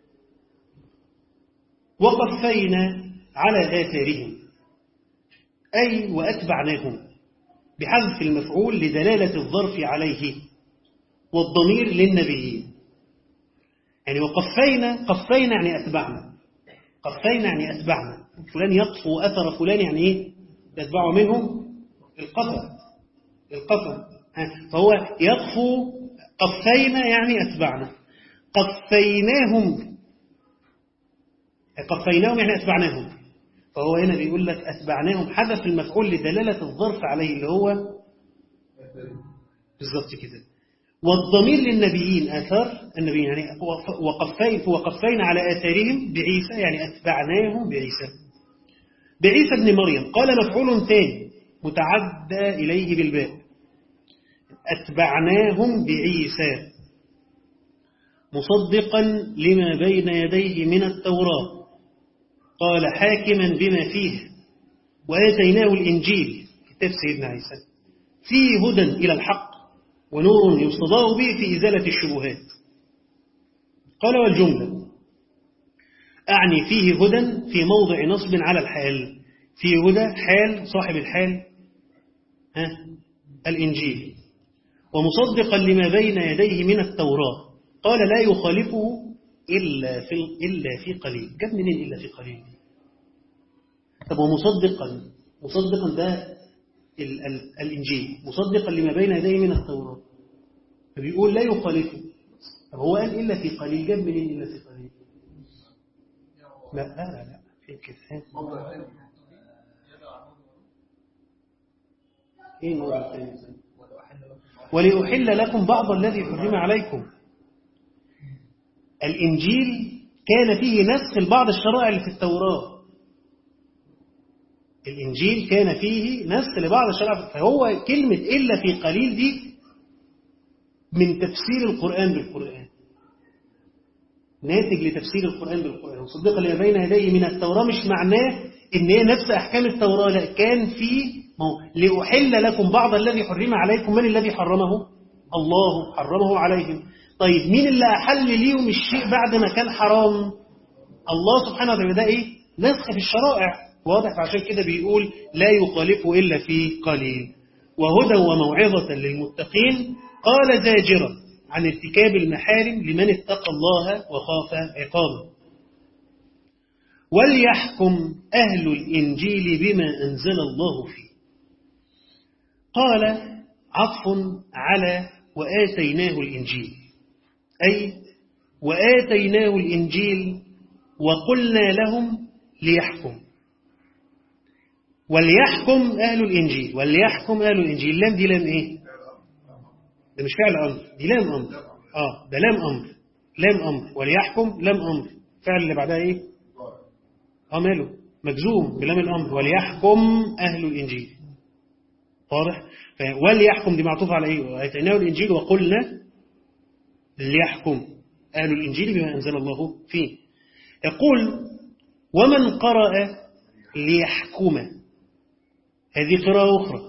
A: وقفينا على آثارهم أي وأتبعناهم بحذف المفعول لدلالة الظرف عليه والضمير للنبيين يعني وقفينا قفينا يعني أتبعنا قفينا يعني أتبعنا فلان يقفو أثر فلان يعني إيه يتبع منه القفا القفا فهو يقفو قفينا يعني أتبعنا قفيناهم قفيناهم يعني أتبعناهم فهو هنا بيقول لك أتبعناهم حذف المفعول لدلالة الظرف عليه اللي هو بالظبط كده والضمير للنبيين آثار النبيين يعني وقفين وقفين على آثارهم بعيسى يعني أتبعناهم بعيسى بعيسى ابن مريم قال مفعول ثاني متعدى إليه بالباء أتبعناهم بعيسى مصدقا لما بين يديه من التوراة قال حاكما بما فيه وآتيناه الإنجيل كتاب سيدنا عيسى فيه هدى إلى الحق ونور يستضاء به في إزالة الشبهات قال والجملة أعني فيه هدى في موضع نصب على الحال فيه هدى حال صاحب الحال ها الإنجيل ومصدقا لما بين يديه من التوراة قال لا يخالفه إلا في, إلا في قليل جاب منين إلا في قليل طب ومصدقا مصدقا ده ال ال الإنجيل مصدقا لما بين يديه من التوراة فبيقول لا يخالفه طب هو قال إلا في قليل جاب منين إلا في قليل لا لا لا, لا. في كده ايه الموضوع الثاني ولأحل لكم بعض الذي حرم عليكم الإنجيل كان فيه نسخ لبعض الشرائع اللي في التوراة الإنجيل كان فيه نسخ لبعض الشرائع فهو كلمة إلا في قليل دي من تفسير القرآن بالقرآن ناتج لتفسير القرآن بالقرآن وصدق لما بين يديه من التوراة مش معناه إن هي نفس أحكام التوراة لا كان في لأحل لكم بعض الذي حرم عليكم من الذي حرمه الله حرمه عليهم طيب مين اللي أحل ليهم الشيء بعد ما كان حرام الله سبحانه وتعالى ده إيه نسخ في الشرائع واضح فعشان كده بيقول لا يخالفه إلا في قليل وهدى وموعظة للمتقين قال زاجرا عن ارتكاب المحارم لمن اتقى الله وخاف عقابه وليحكم أهل الإنجيل بما أنزل الله فيه قال عطف على وآتيناه الإنجيل أي وآتيناه الإنجيل وقلنا لهم ليحكم وليحكم أهل الإنجيل وليحكم أهل الإنجيل لام دي لام إيه ده مش فعل أمر دي لام أمر آه ده لام أمر لام أمر وليحكم لام أمر فعل اللي بعدها إيه آه ماله مجزوم بلام الأمر وليحكم أهل الإنجيل واضح وليحكم دي معطوف على إيه وآتيناه الإنجيل وقلنا ليحكم أهل الإنجيل بما أنزل الله فيه يقول ومن قرأ ليحكم هذه قراءة أخرى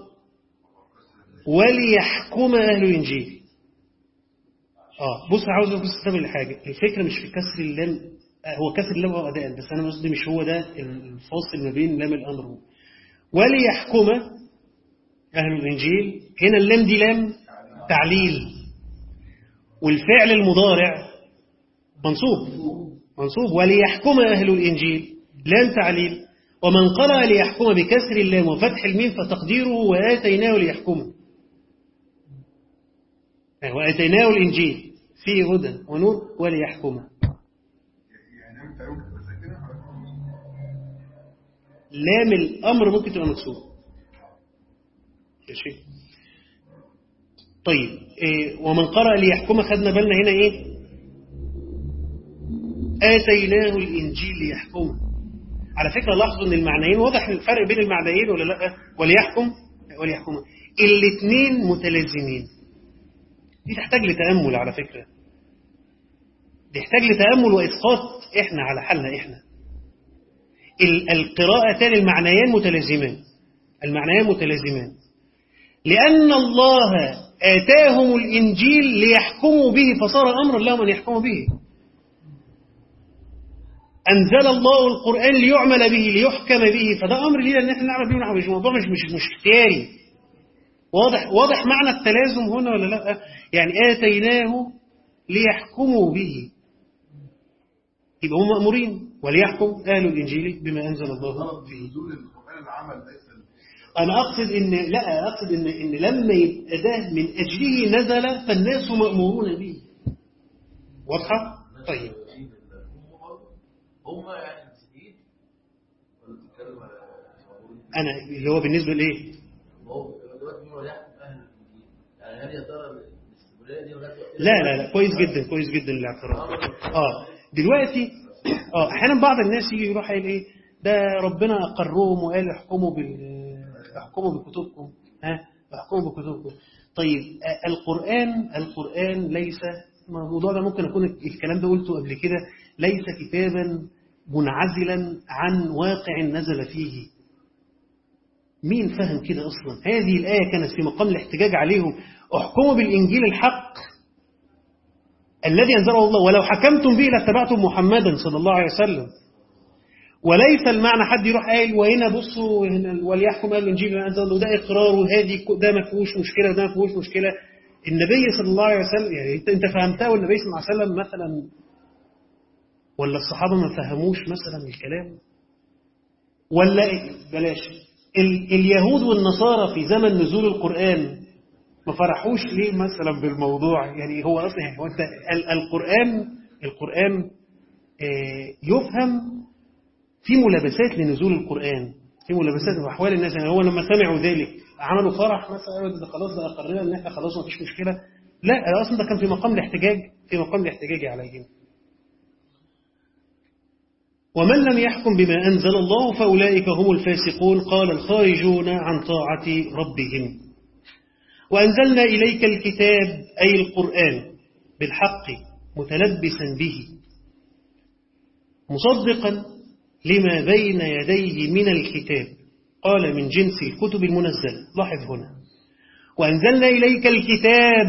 A: وليحكم أهل الإنجيل آه بص عاوز بص تتابع لحاجة الفكرة مش في كسر اللام هو كسر اللام أو أداء بس أنا قصدي مش هو ده الفاصل ما بين لام الأمر وليحكم أهل الإنجيل هنا اللام دي لام تعليل والفعل المضارع منصوب منصوب وليحكم أهل الإنجيل لام تعليل ومن قرأ ليحكم بكسر اللام وفتح الميم فتقديره وآتيناه ليحكم وآتيناه الإنجيل فيه هدى ونور وليحكم لام الأمر ممكن تبقى مكسور ماشي طيب إيه ومن قرأ ليحكم خدنا بالنا هنا إيه آتيناه الإنجيل ليحكم على فكرة لاحظوا أن المعنيين واضح الفرق بين المعنيين ولا لا وليحكم وليحكم الاثنين متلازمين دي تحتاج لتأمل على فكرة دي تحتاج لتأمل وإسقاط إحنا على حالنا إحنا القراءتان المعنيان متلازمان المعنيان متلازمان لأن الله آتاهم الإنجيل ليحكموا به فصار أمرا لهم أن يحكموا به أنزل الله القرآن ليعمل به ليحكم به فده أمر لينا أن احنا نعمل به ونعمل به الموضوع مش مش مش اختياري واضح واضح معنى التلازم هنا ولا لا يعني آتيناه ليحكموا به يبقى هم مأمورين وليحكم أهل الإنجيل بما أنزل الله
C: غلط
A: فيه
C: نزول القرآن العمل ليس
A: أنا أقصد إن لا أقصد إن إن لما يبقى ده من أجله نزل فالناس مأمورون به واضحة؟ طيب
B: هم يعني المسيحيين ولا بتتكلم على
A: أنا اللي هو بالنسبة لإيه؟
B: هو دلوقتي مين ولا يحكم اهل الانجيل يعني هل يا ترى الاستقباليه دي ولا
A: لا لا لا كويس جدا كويس جدا الاعتراف اه دلوقتي اه احيانا بعض الناس يجي يروح قايل ايه ده ربنا اقرهم وقال احكموا بال احكموا بكتبكم ها احكموا بكتبكم طيب آه، القرآن القرآن ليس الموضوع ده ممكن اكون الكلام ده قلته قبل كده ليس كتابا منعزلا عن واقع نزل فيه مين فهم كده أصلا هذه الآية كانت في مقام الاحتجاج عليهم احكموا بالإنجيل الحق الذي أنزله الله ولو حكمتم به لاتبعتم محمدا صلى الله عليه وسلم وليس المعنى حد يروح قايل وهنا بصوا هنا وليحكم اهل الانجيل بما انزل الله ده اقرار وهذه ده ما فيهوش مشكله وده ما فيهوش مشكله النبي صلى الله عليه وسلم يعني انت انت فهمتها والنبي صلى الله عليه وسلم مثلا ولا الصحابه ما فهموش مثلا الكلام ولا إيه؟ بلاش ال اليهود والنصارى في زمن نزول القرآن ما فرحوش ليه مثلا بالموضوع يعني هو أصلا يعني هو أنت ال القرآن القرآن آه، يفهم في ملابسات لنزول القرآن في ملابسات وأحوال الناس يعني هو لما سمعوا ذلك عملوا فرح مثلا قالوا ده خلاص ده أقرنا إن إحنا خلاص ما فيش مشكلة لا ده أصلا ده كان في مقام الاحتجاج في مقام الاحتجاج عليهم ومن لم يحكم بما أنزل الله فأولئك هم الفاسقون قال الخارجون عن طاعة ربهم وأنزلنا إليك الكتاب أي القرآن بالحق متلبسا به مصدقا لما بين يديه من الكتاب قال من جنس الكتب المنزلة لاحظ هنا وأنزلنا إليك الكتاب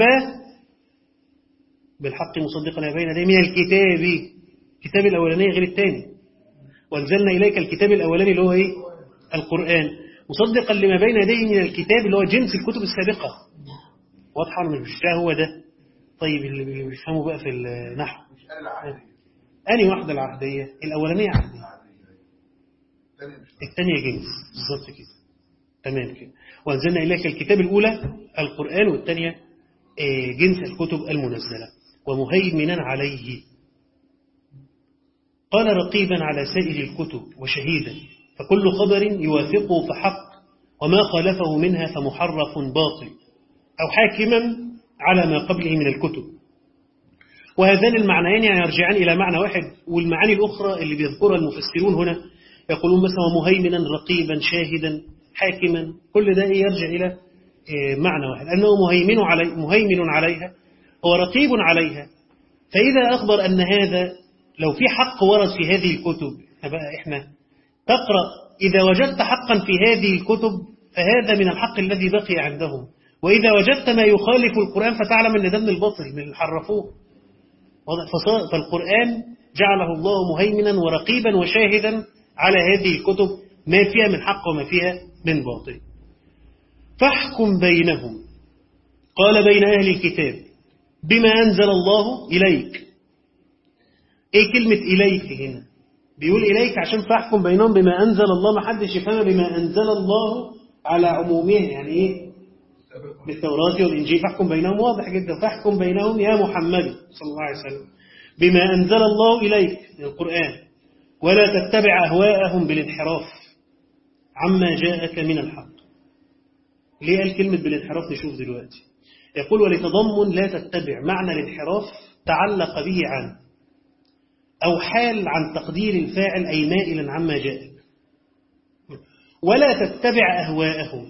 A: بالحق مصدقا لما بين يديه من الكتاب الكتاب الأولاني غير الثاني وانزلنا إليك الكتاب الأولاني اللي هو إيه؟ القرآن مصدقا لما بين يديه من الكتاب اللي هو جنس الكتب السابقة واضحة ولا مش ده هو ده طيب اللي اللي بيفهموا بقى في النحو
C: مش قال العهدية
A: أني واحدة العهدية الأولانية عهدية
C: العهدية الثانية مش
A: الثانية جنس بالظبط كده تمام كده وأنزلنا إليك الكتاب الأولى القرآن والثانية آه، جنس الكتب المنزلة ومهيمنا عليه قال رقيبا على سائر الكتب وشهيدا فكل خبر يوافقه فحق وما خالفه منها فمحرف باطل أو حاكما على ما قبله من الكتب وهذان المعنيين يعني يرجعان إلى معنى واحد والمعاني الأخرى اللي بيذكرها المفسرون هنا يقولون مثلا ومهيمنا رقيبا شاهدا حاكما كل ده يرجع إلى آه، معنى واحد أنه مهيمن, علي مهيمن عليها هو رقيب عليها فإذا أخبر أن هذا لو في حق ورد في هذه الكتب فبقى إحنا تقرأ إذا وجدت حقا في هذه الكتب فهذا من الحق الذي بقي عندهم وإذا وجدت ما يخالف القرآن فتعلم أن ده من الباطل من اللي حرفوه واضح؟ فصار- فالقرآن جعله الله مهيمنا ورقيبا وشاهدا على هذه الكتب ما فيها من حق وما فيها من باطل فاحكم بينهم قال بين أهل الكتاب بما أنزل الله إليك إيه كلمة إليك هنا بيقول إليك عشان فاحكم بينهم بما أنزل الله ما حدش يفهمها بما أنزل الله على عمومها يعني إيه بالتوراة والإنجيل فاحكم بينهم واضح جدا فاحكم بينهم يا محمد صلى الله عليه وسلم بما أنزل الله إليك من القرآن ولا تتبع أهواءهم بالانحراف عما جاءك من الحق ليه قال كلمة بالانحراف نشوف دلوقتي يقول ولتضمن لا تتبع معنى الانحراف تعلق به عن أو حال عن تقدير الفاعل أي مائلا عما جاءك ولا تتبع أهواءهم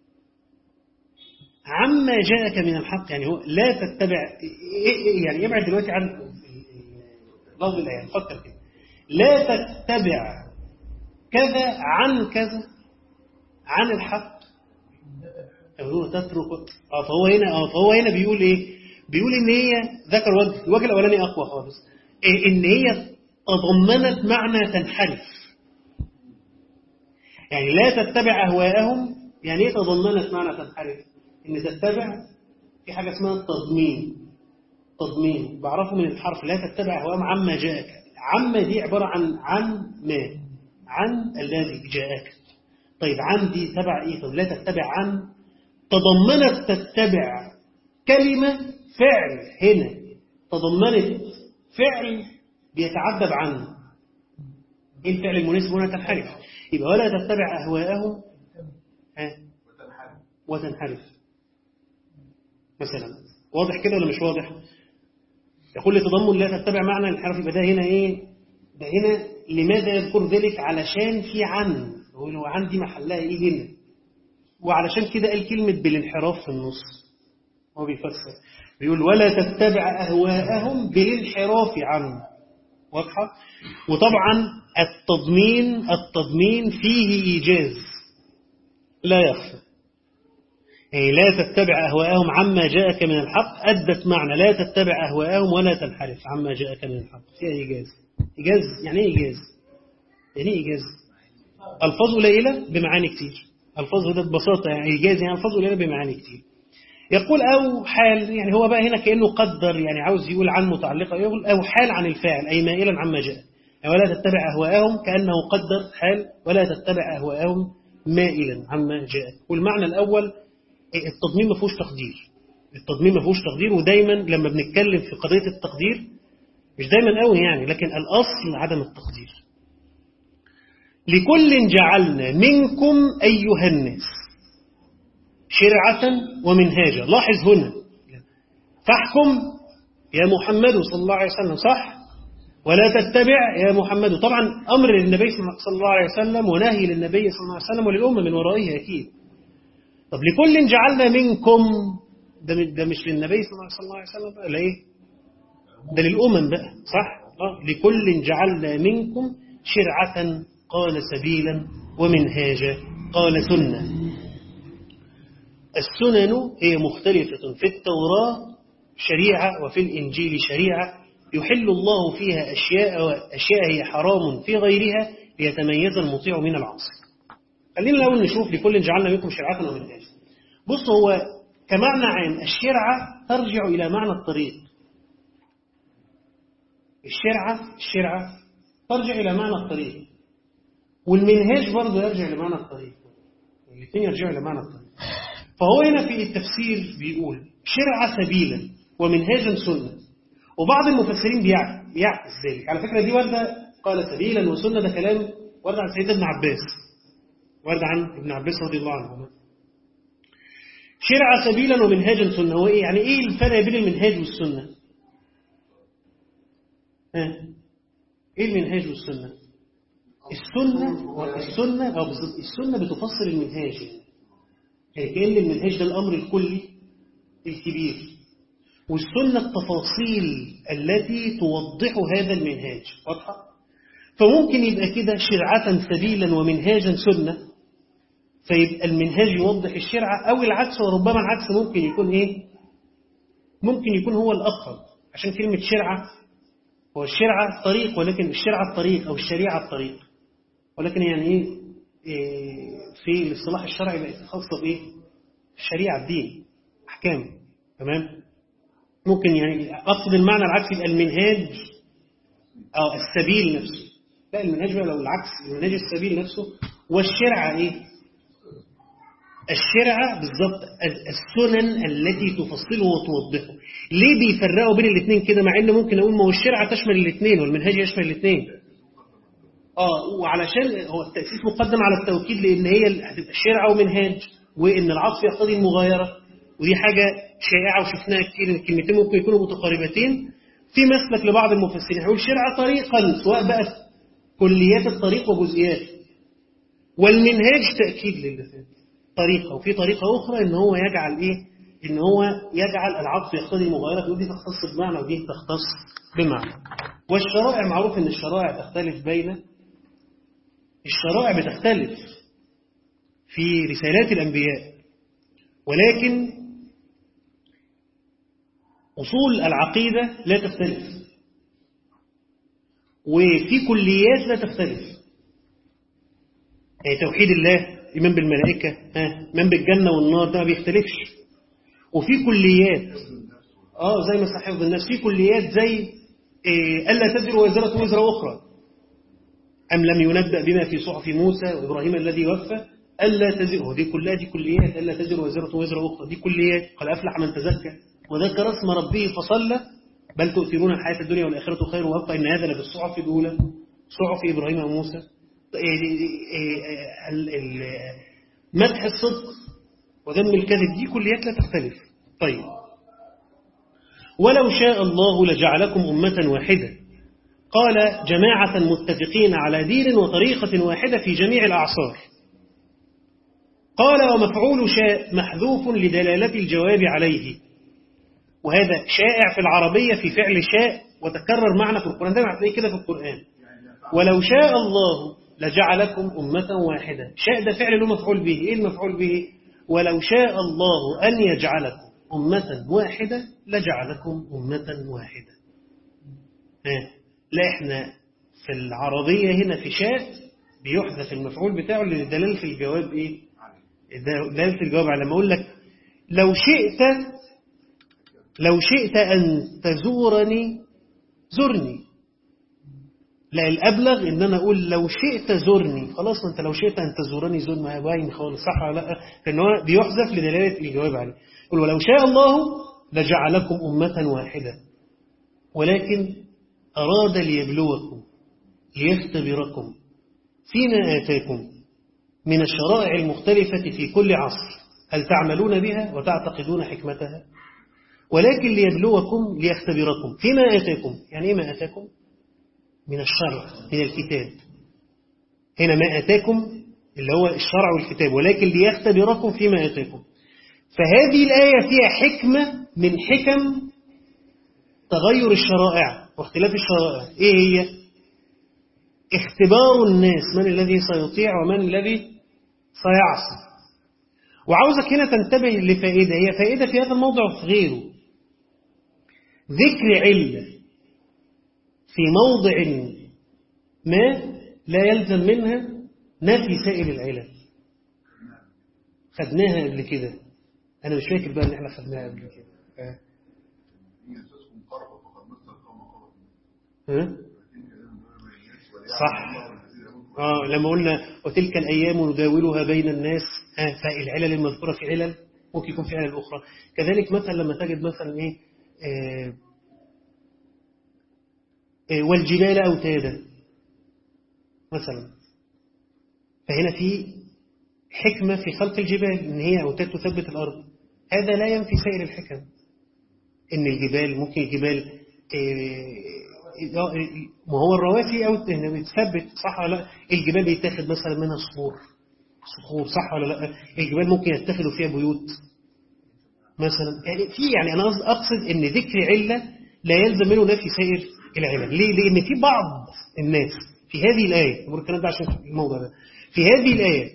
A: عما جاءك من الحق يعني هو لا تتبع يعني ابعد دلوقتي عن لفظ الآية فكر كده لا تتبع كذا عن كذا عن الحق هو تترك اه فهو هنا اه فهو هنا بيقول ايه بيقول ان هي ذكر وجه الوجه الاولاني اقوى خالص إيه ان هي تضمنت معنى تنحرف يعني لا تتبع اهواءهم يعني ايه تضمنت معنى تنحرف ان تتبع في حاجه اسمها التضمين تضمين بعرفه من الحرف لا تتبع اهواءهم عما جاءك عما دي عباره عن عن ما عن الذي جاءك طيب عن دي تبع ايه طب لا تتبع عن تضمنت تتبع كلمة فعل هنا تضمنت فعل بيتعدى عنه ايه الفعل المناسب هنا تنحرف يبقى ولا تتبع اهواءهم ها
C: وتنحرف
A: وتنحرف مثلا واضح كده ولا مش واضح يقول لي تضمن لا تتبع معنى الانحراف يبقى ده هنا ايه ده هنا لماذا يذكر ذلك علشان في عن هو لو عندي محلها ايه هنا وعلشان كده قال كلمة بالانحراف في النص هو بيفسر بيقول ولا تتبع أهواءهم بالانحراف عنه واضحة وطبعا التضمين التضمين فيه إيجاز لا يخفى يعني لا تتبع أهواءهم عما جاءك من الحق أدت معنى لا تتبع أهواءهم ولا تنحرف عما جاءك من الحق فيها إيجاز إيجاز يعني إيه إيجاز يعني إيه إيجاز ألفاظ قليلة بمعاني كتير ألفاظه ده ببساطة يعني إيجاز يعني ألفاظ قليلة بمعاني كتير يقول أو حال يعني هو بقى هنا كأنه قدر يعني عاوز يقول عن متعلقة يقول أو حال عن الفاعل أي مائلا عما جاء يعني ولا تتبع أهواءهم كأنه قدر حال ولا تتبع أهواءهم مائلا عما جاء والمعنى الأول التضمين ما فيهوش تقدير التضمين ما فيهوش تقدير ودايما لما بنتكلم في قضية التقدير مش دايما قوي يعني لكن الأصل عدم التقدير لكل جعلنا منكم أيها الناس شرعة ومنهاجا لاحظ هنا فاحكم يا محمد صلى الله عليه وسلم صح ولا تتبع يا محمد طبعا أمر للنبي صلى الله عليه وسلم ونهي للنبي صلى الله عليه وسلم وللأمة من ورائه أكيد طب لكل جعلنا منكم ده ده مش للنبي صلى الله عليه وسلم بقى لا ايه ده للأمم بقى صح آه. لكل جعلنا منكم شرعة قال سبيلا ومنهاجا قال سنة السنن هي مختلفة في التوراة شريعة وفي الإنجيل شريعة يحل الله فيها أشياء وأشياء هي حرام في غيرها ليتميز المطيع من العاصي خلينا الأول نشوف لكل جعلنا منكم شرعة ومنهاجا بص هو كمعنى عام الشرعة ترجع إلى معنى الطريق الشرعة الشرعة ترجع إلى معنى الطريق والمنهاج برضه يرجع لمعنى الطريق الاثنين يرجعوا لمعنى الطريق فهو هنا في التفسير بيقول شرع سبيلا ومنهاجا سنة وبعض المفسرين بيعكس بيعكس ذلك على فكرة دي وردة قال سبيلا وسنة ده كلام ورد عن سيدنا ابن عباس ورد عن ابن عباس رضي الله عنه شرع سبيلا ومنهاجا سنة هو إيه؟ يعني ايه الفرق بين المنهاج والسنة ها ايه المنهاج والسنة السنة السنة أو بالظبط السنة بتفسر المنهاج يعني كأن المنهاج ده الأمر الكلي الكبير والسنة التفاصيل التي توضح هذا المنهاج واضحة؟ فممكن يبقى كده شرعة سبيلا ومنهاجا سنة فيبقى المنهاج يوضح الشرعة أو العكس وربما العكس ممكن يكون إيه؟ ممكن يكون هو الأقرب عشان كلمة شرعة هو الشرعة طريق ولكن الشرعة الطريق أو الشريعة الطريق ولكن يعني إيه في الاصطلاح الشرعي بقت خاصة بإيه؟ الشريعة الدين أحكام تمام؟ ممكن يعني أقصد المعنى العكسي يبقى المنهاج أو السبيل نفسه لا المنهاج بقى لو العكس المنهاج السبيل نفسه والشرعة إيه؟ الشرعة بالضبط السنن التي تفصله وتوضحه ليه بيفرقوا بين الاثنين كده مع ان ممكن اقول ما هو الشرعة تشمل الاثنين والمنهاج يشمل الاثنين اه وعلشان هو التأسيس مقدم على التوكيد لان هي هتبقى الشرعة ومنهاج وان العطف يقتضي المغايرة ودي حاجة شائعة وشفناها كتير ان الكلمتين ممكن يكونوا متقاربتين في مسلك لبعض المفسرين هيقول شرعة طريقا سواء بقى كليات الطريق وجزئياته والمنهاج تأكيد للاثنين طريقة وفي طريقة أخرى إن هو يجعل إيه إن هو يجعل العطف يقتضي المغايرة ودي تختص بمعنى ودي تختص بمعنى والشرائع معروف إن الشرائع تختلف بين الشرائع بتختلف في رسالات الأنبياء ولكن أصول العقيدة لا تختلف وفي كليات لا تختلف يعني توحيد الله إيمان بالملائكة ها إيمان بالجنة والنار ده ما بيختلفش وفي كليات اه زي ما حفظ الناس في كليات زي إيه ألا تزر وزرة وزر أخرى أم لم ينبأ بما في صحف موسى وإبراهيم الذي وفى ألا تزر ودي كلها دي كليات ألا تزر وزرة وزر أخرى دي كليات قد أفلح من تزكى وذكر اسم ربه فصلى بل تؤثرون الحياة الدنيا والآخرة خير وأبقى إن هذا لفي الصحف الأولى صحف إبراهيم وموسى مدح الصدق وذم الكذب دي كليات لا تختلف طيب ولو شاء الله لجعلكم أمة واحدة قال جماعة متفقين على دين وطريقة واحدة في جميع الأعصار قال ومفعول شاء محذوف لدلالة الجواب عليه وهذا شائع في العربية في فعل شاء وتكرر معنا في القرآن ده هتلاقيه كده في القرآن ولو شاء الله لجعلكم أمة واحدة شاء ده فعل له مفعول به إيه المفعول به ولو شاء الله أن يجعلكم أمة واحدة لجعلكم أمة واحدة ها لا احنا في العربية هنا في شاء بيحذف المفعول بتاعه لدلالة الجواب ايه دلالة الجواب على لما اقول لك لو شئت لو شئت أن تزورني زرني لا الأبلغ إن أنا أقول لو شئت زرني خلاص ما أنت لو شئت أن تزورني زر ما باين خالص صح ولا لا لأن هو بيحذف لدلالة الجواب عليه قل ولو شاء الله لجعلكم أمة واحدة ولكن أراد ليبلوكم ليختبركم فيما آتاكم من الشرائع المختلفة في كل عصر هل تعملون بها وتعتقدون حكمتها ولكن ليبلوكم ليختبركم فيما آتاكم يعني إيه ما آتاكم من الشرع من الكتاب هنا ما آتاكم اللي هو الشرع والكتاب ولكن ليختبركم فيما آتاكم فهذه الآية فيها حكمة من حكم تغير الشرائع واختلاف الشرائع إيه هي؟ اختبار الناس من الذي سيطيع ومن الذي سيعصي وعاوزك هنا تنتبه لفائدة هي فائدة في هذا الموضع وفي غيره ذكر علة في موضع ما لا يلزم منها نفي سائر العلل خدناها قبل كده أنا مش فاكر بقى إن إحنا خدناها قبل كده آه. ها؟ صح آه لما قلنا وتلك الأيام نداولها بين الناس آه فالعلل المذكورة في علل ممكن يكون في علل أخرى كذلك مثلا لما تجد مثلا إيه آه آه والجبال أوتادا مثلا فهنا في حكمة في خلق الجبال إن هي أوتاد تثبت الأرض هذا لا ينفي سائر الحكم إن الجبال ممكن الجبال ما هو الرواسي أو بتثبت صح ولا لا الجبال بيتاخد مثلا منها صخور صخور صح ولا لا الجبال ممكن يتخذوا فيها بيوت مثلا يعني في يعني أنا أقصد إن ذكر علة لا يلزم منه نفي سائر العلل ليه؟ لأن في بعض الناس في هذه الآية بقول الكلام ده عشان الموضوع ده في هذه الآية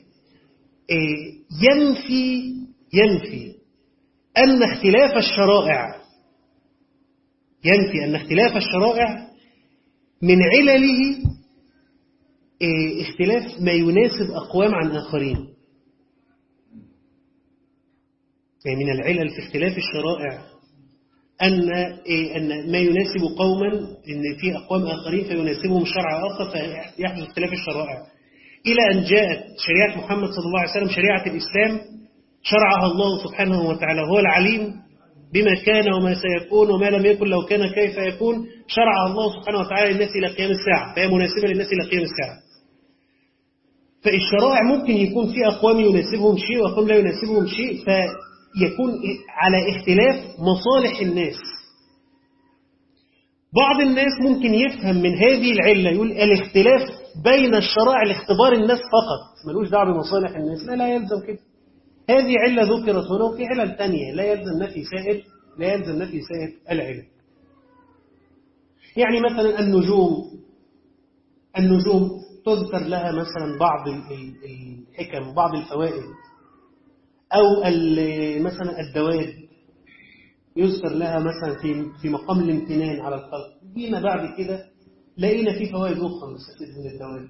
A: ينفي ينفي أن اختلاف الشرائع ينفي أن اختلاف الشرائع من علله اختلاف ما يناسب أقوام عن آخرين يعني من العلل في اختلاف الشرائع أن أن ما يناسب قوما إن في أقوام آخرين فيناسبهم شرع آخر فيحدث اختلاف الشرائع إلى أن جاءت شريعة محمد صلى الله عليه وسلم شريعة الإسلام شرعها الله سبحانه وتعالى هو العليم بما كان وما سيكون وما لم يكن لو كان كيف يكون شرعها الله سبحانه وتعالى للناس إلى قيام الساعة فهي مناسبة للناس إلى قيام الساعة فالشرائع ممكن يكون في أقوام يناسبهم شيء وأقوام لا يناسبهم شيء فيكون على اختلاف مصالح الناس بعض الناس ممكن يفهم من هذه العلة يقول الاختلاف بين الشرائع لاختبار الناس فقط ملوش دعوه بمصالح الناس لا لا يلزم كده هذه علة ذكرت هنا وفي علل تانية لا يلزم نفي سائر لا يلزم نفي سائر العلل يعني مثلا النجوم النجوم تذكر لها مثلا بعض الحكم بعض الفوائد أو ال- مثلا الدواب يذكر لها مثلا في في مقام الامتنان على الخلق جينا بعد كده لقينا في فوائد أخرى نستفيد من الدواب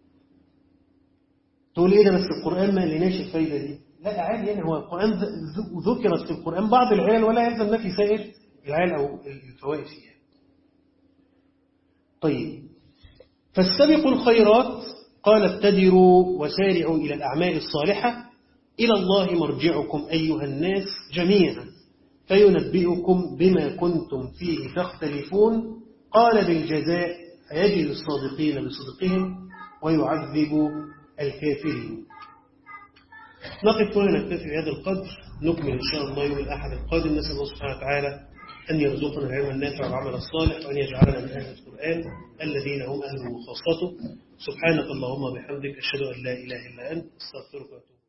A: تقول ايه ده بس القرآن ما لناش الفايدة دي لا عادي يعني هو القرآن ذ- ذ- ذكرت في القرآن بعض العلل ولا يلزم نفي سائر العلل أو الفوائد فيها طيب فاستبقوا الخيرات قال ابتدروا وسارعوا إلى الأعمال الصالحة إلى الله مرجعكم أيها الناس جميعا فينبئكم بما كنتم فيه تختلفون قال بالجزاء فيجزي الصادقين بصدقهم ويعذب الكافرين نقف هنا نكتفي بهذا القدر نكمل إن شاء الله يوم الأحد القادم نسأل الله سبحانه وتعالى أن يرزقنا العلم النافع والعمل الصالح وأن يجعلنا من أهل القرآن الذين هم أهله وخاصته سبحانك اللهم وبحمدك أشهد أن لا إله إلا أنت استغفرك وأتوب